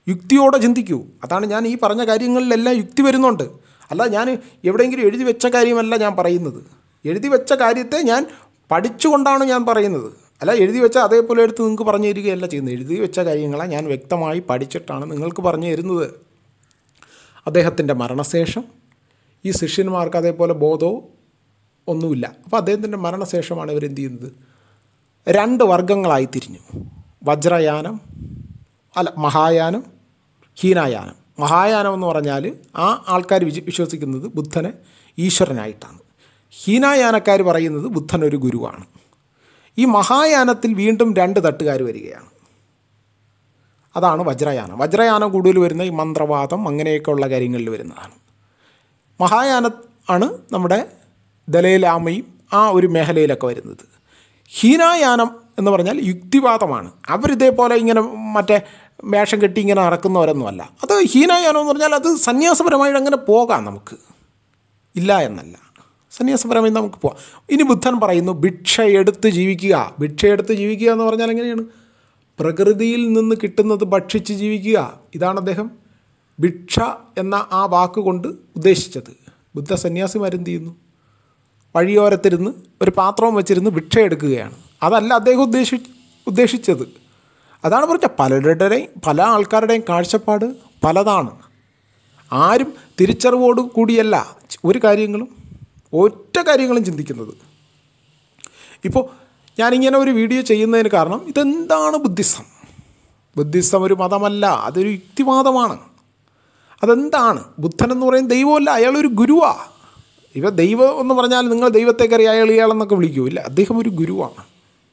യുക്തിയോടെ ചിന്തിക്കൂ അതാണ് ഞാൻ ഈ പറഞ്ഞ കാര്യങ്ങളിലെല്ലാം യുക്തി വരുന്നുണ്ട് അല്ല ഞാൻ എവിടെയെങ്കിലും എഴുതി വെച്ച കാര്യമല്ല ഞാൻ പറയുന്നത് എഴുതി വെച്ച കാര്യത്തെ ഞാൻ പഠിച്ചുകൊണ്ടാണ് ഞാൻ പറയുന്നത് അല്ല എഴുതി വെച്ച അതേപോലെ എടുത്ത് നിങ്ങൾക്ക് പറഞ്ഞു തരികയല്ല ചെയ്യുന്നത് എഴുതി വെച്ച കാര്യങ്ങളെ ഞാൻ വ്യക്തമായി പഠിച്ചിട്ടാണ് നിങ്ങൾക്ക് പറഞ്ഞു തരുന്നത് അദ്ദേഹത്തിൻ്റെ മരണശേഷം ഈ ശിഷ്യന്മാർക്ക് അതേപോലെ ബോധവും ഒന്നുമില്ല അപ്പോൾ അദ്ദേഹത്തിൻ്റെ മരണശേഷമാണ് ഇവരെന്ത് ചെയ്യുന്നത് രണ്ട് വർഗങ്ങളായി തിരിഞ്ഞു വജ്രയാനം അല്ല മഹായാനം ഹീനായാനം മഹായാനം എന്ന് പറഞ്ഞാൽ ആ ആൾക്കാർ വിശ്വ വിശ്വസിക്കുന്നത് ബുദ്ധനെ ഈശ്വരനായിട്ടാണ് ഹീനായാനക്കാർ പറയുന്നത് ബുദ്ധൻ ഒരു ഗുരുവാണ് ഈ മഹായാനത്തിൽ വീണ്ടും രണ്ട് തട്ടുകാർ വരികയാണ് അതാണ് വജ്രയാനം വജ്രയാനം കൂടുതൽ വരുന്ന ഈ മന്ത്രവാദം അങ്ങനെയൊക്കെയുള്ള കാര്യങ്ങളിൽ വരുന്നതാണ് മഹായാന ആണ് നമ്മുടെ ദലൈലാമയും ആ ഒരു മേഖലയിലൊക്കെ വരുന്നത് ഹീനായാനം എന്ന് പറഞ്ഞാൽ യുക്തിവാദമാണ് അവരിതേപോലെ ഇങ്ങനെ മറ്റേ വേഷം കെട്ടി ഇങ്ങനെ നടക്കുന്നവരൊന്നുമല്ല അത് ഹീനായാനം എന്ന് പറഞ്ഞാൽ അത് സന്യാസപരമായിട്ട് അങ്ങനെ പോകാം നമുക്ക് ഇല്ല എന്നല്ല സന്യാസപരമായി നമുക്ക് പോവാം ഇനി ബുദ്ധൻ പറയുന്നു ഭിക്ഷ എടുത്ത് ജീവിക്കുക ഭിക്ഷ എടുത്ത് ജീവിക്കുക എന്ന് പറഞ്ഞാൽ എങ്ങനെയാണ് പ്രകൃതിയിൽ നിന്ന് കിട്ടുന്നത് ഭക്ഷിച്ച് ജീവിക്കുക ഇതാണ് അദ്ദേഹം ഭിക്ഷ എന്ന ആ വാക്കുകൊണ്ട് ഉദ്ദേശിച്ചത് ബുദ്ധ സന്യാസിമാരെന്ത് ചെയ്യുന്നു വഴിയോരത്തിരുന്ന് ഒരു പാത്രവും വെച്ചിരുന്ന് ഭിക്ഷ എടുക്കുകയാണ് അതല്ല അദ്ദേഹം ഉദ്ദേശി ഉദ്ദേശിച്ചത് അതാണ് പറഞ്ഞ പലരുടെയും പല ആൾക്കാരുടെയും കാഴ്ചപ്പാട് പലതാണ് ആരും തിരിച്ചറിവോട് കൂടിയല്ല ഒരു കാര്യങ്ങളും ഒറ്റ കാര്യങ്ങളും ചിന്തിക്കുന്നത് ഇപ്പോൾ ഞാനിങ്ങനെ ഒരു വീഡിയോ ചെയ്യുന്നതിന് കാരണം ഇതെന്താണ് ബുദ്ധിസം ബുദ്ധിസം ഒരു മതമല്ല അതൊരു യുക്തിവാദമാണ് അതെന്താണ് ബുദ്ധൻ എന്ന് പറയുന്നത് ദൈവമല്ല അയാളൊരു ഗുരുവാ ഇവ ദൈവം എന്ന് പറഞ്ഞാൽ നിങ്ങൾ ദൈവത്തെക്കറി അയാൾ ഇയാളെന്നൊക്കെ വിളിക്കൂ ഇല്ല അദ്ദേഹം ഒരു ഗുരുവാണ്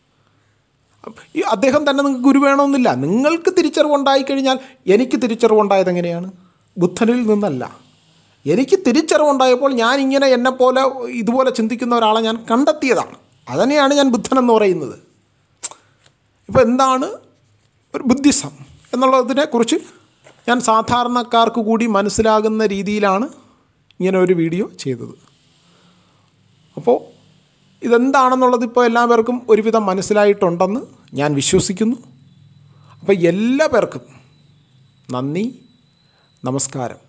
ഈ അദ്ദേഹം തന്നെ നിങ്ങൾക്ക് ഗുരു വേണമെന്നില്ല നിങ്ങൾക്ക് തിരിച്ചറിവുണ്ടായി കഴിഞ്ഞാൽ എനിക്ക് തിരിച്ചറിവുണ്ടായത് എങ്ങനെയാണ് ബുദ്ധനിൽ നിന്നല്ല എനിക്ക് തിരിച്ചറിവുണ്ടായപ്പോൾ ഞാൻ ഇങ്ങനെ എന്നെപ്പോലെ ഇതുപോലെ ചിന്തിക്കുന്ന ഒരാളെ ഞാൻ കണ്ടെത്തിയതാണ് അതന്നെയാണ് ഞാൻ ബുദ്ധൻ എന്ന് പറയുന്നത് ഇപ്പോൾ എന്താണ് ഒരു ബുദ്ധിസം എന്നുള്ളതിനെക്കുറിച്ച് ഞാൻ സാധാരണക്കാർക്ക് കൂടി മനസ്സിലാകുന്ന രീതിയിലാണ് ഇങ്ങനെ ഒരു വീഡിയോ ചെയ്തത് അപ്പോൾ ഇതെന്താണെന്നുള്ളത് ഇപ്പോൾ എല്ലാവർക്കും ഒരുവിധം മനസ്സിലായിട്ടുണ്ടെന്ന് ഞാൻ വിശ്വസിക്കുന്നു അപ്പോൾ എല്ലാ പേർക്കും നന്ദി നമസ്കാരം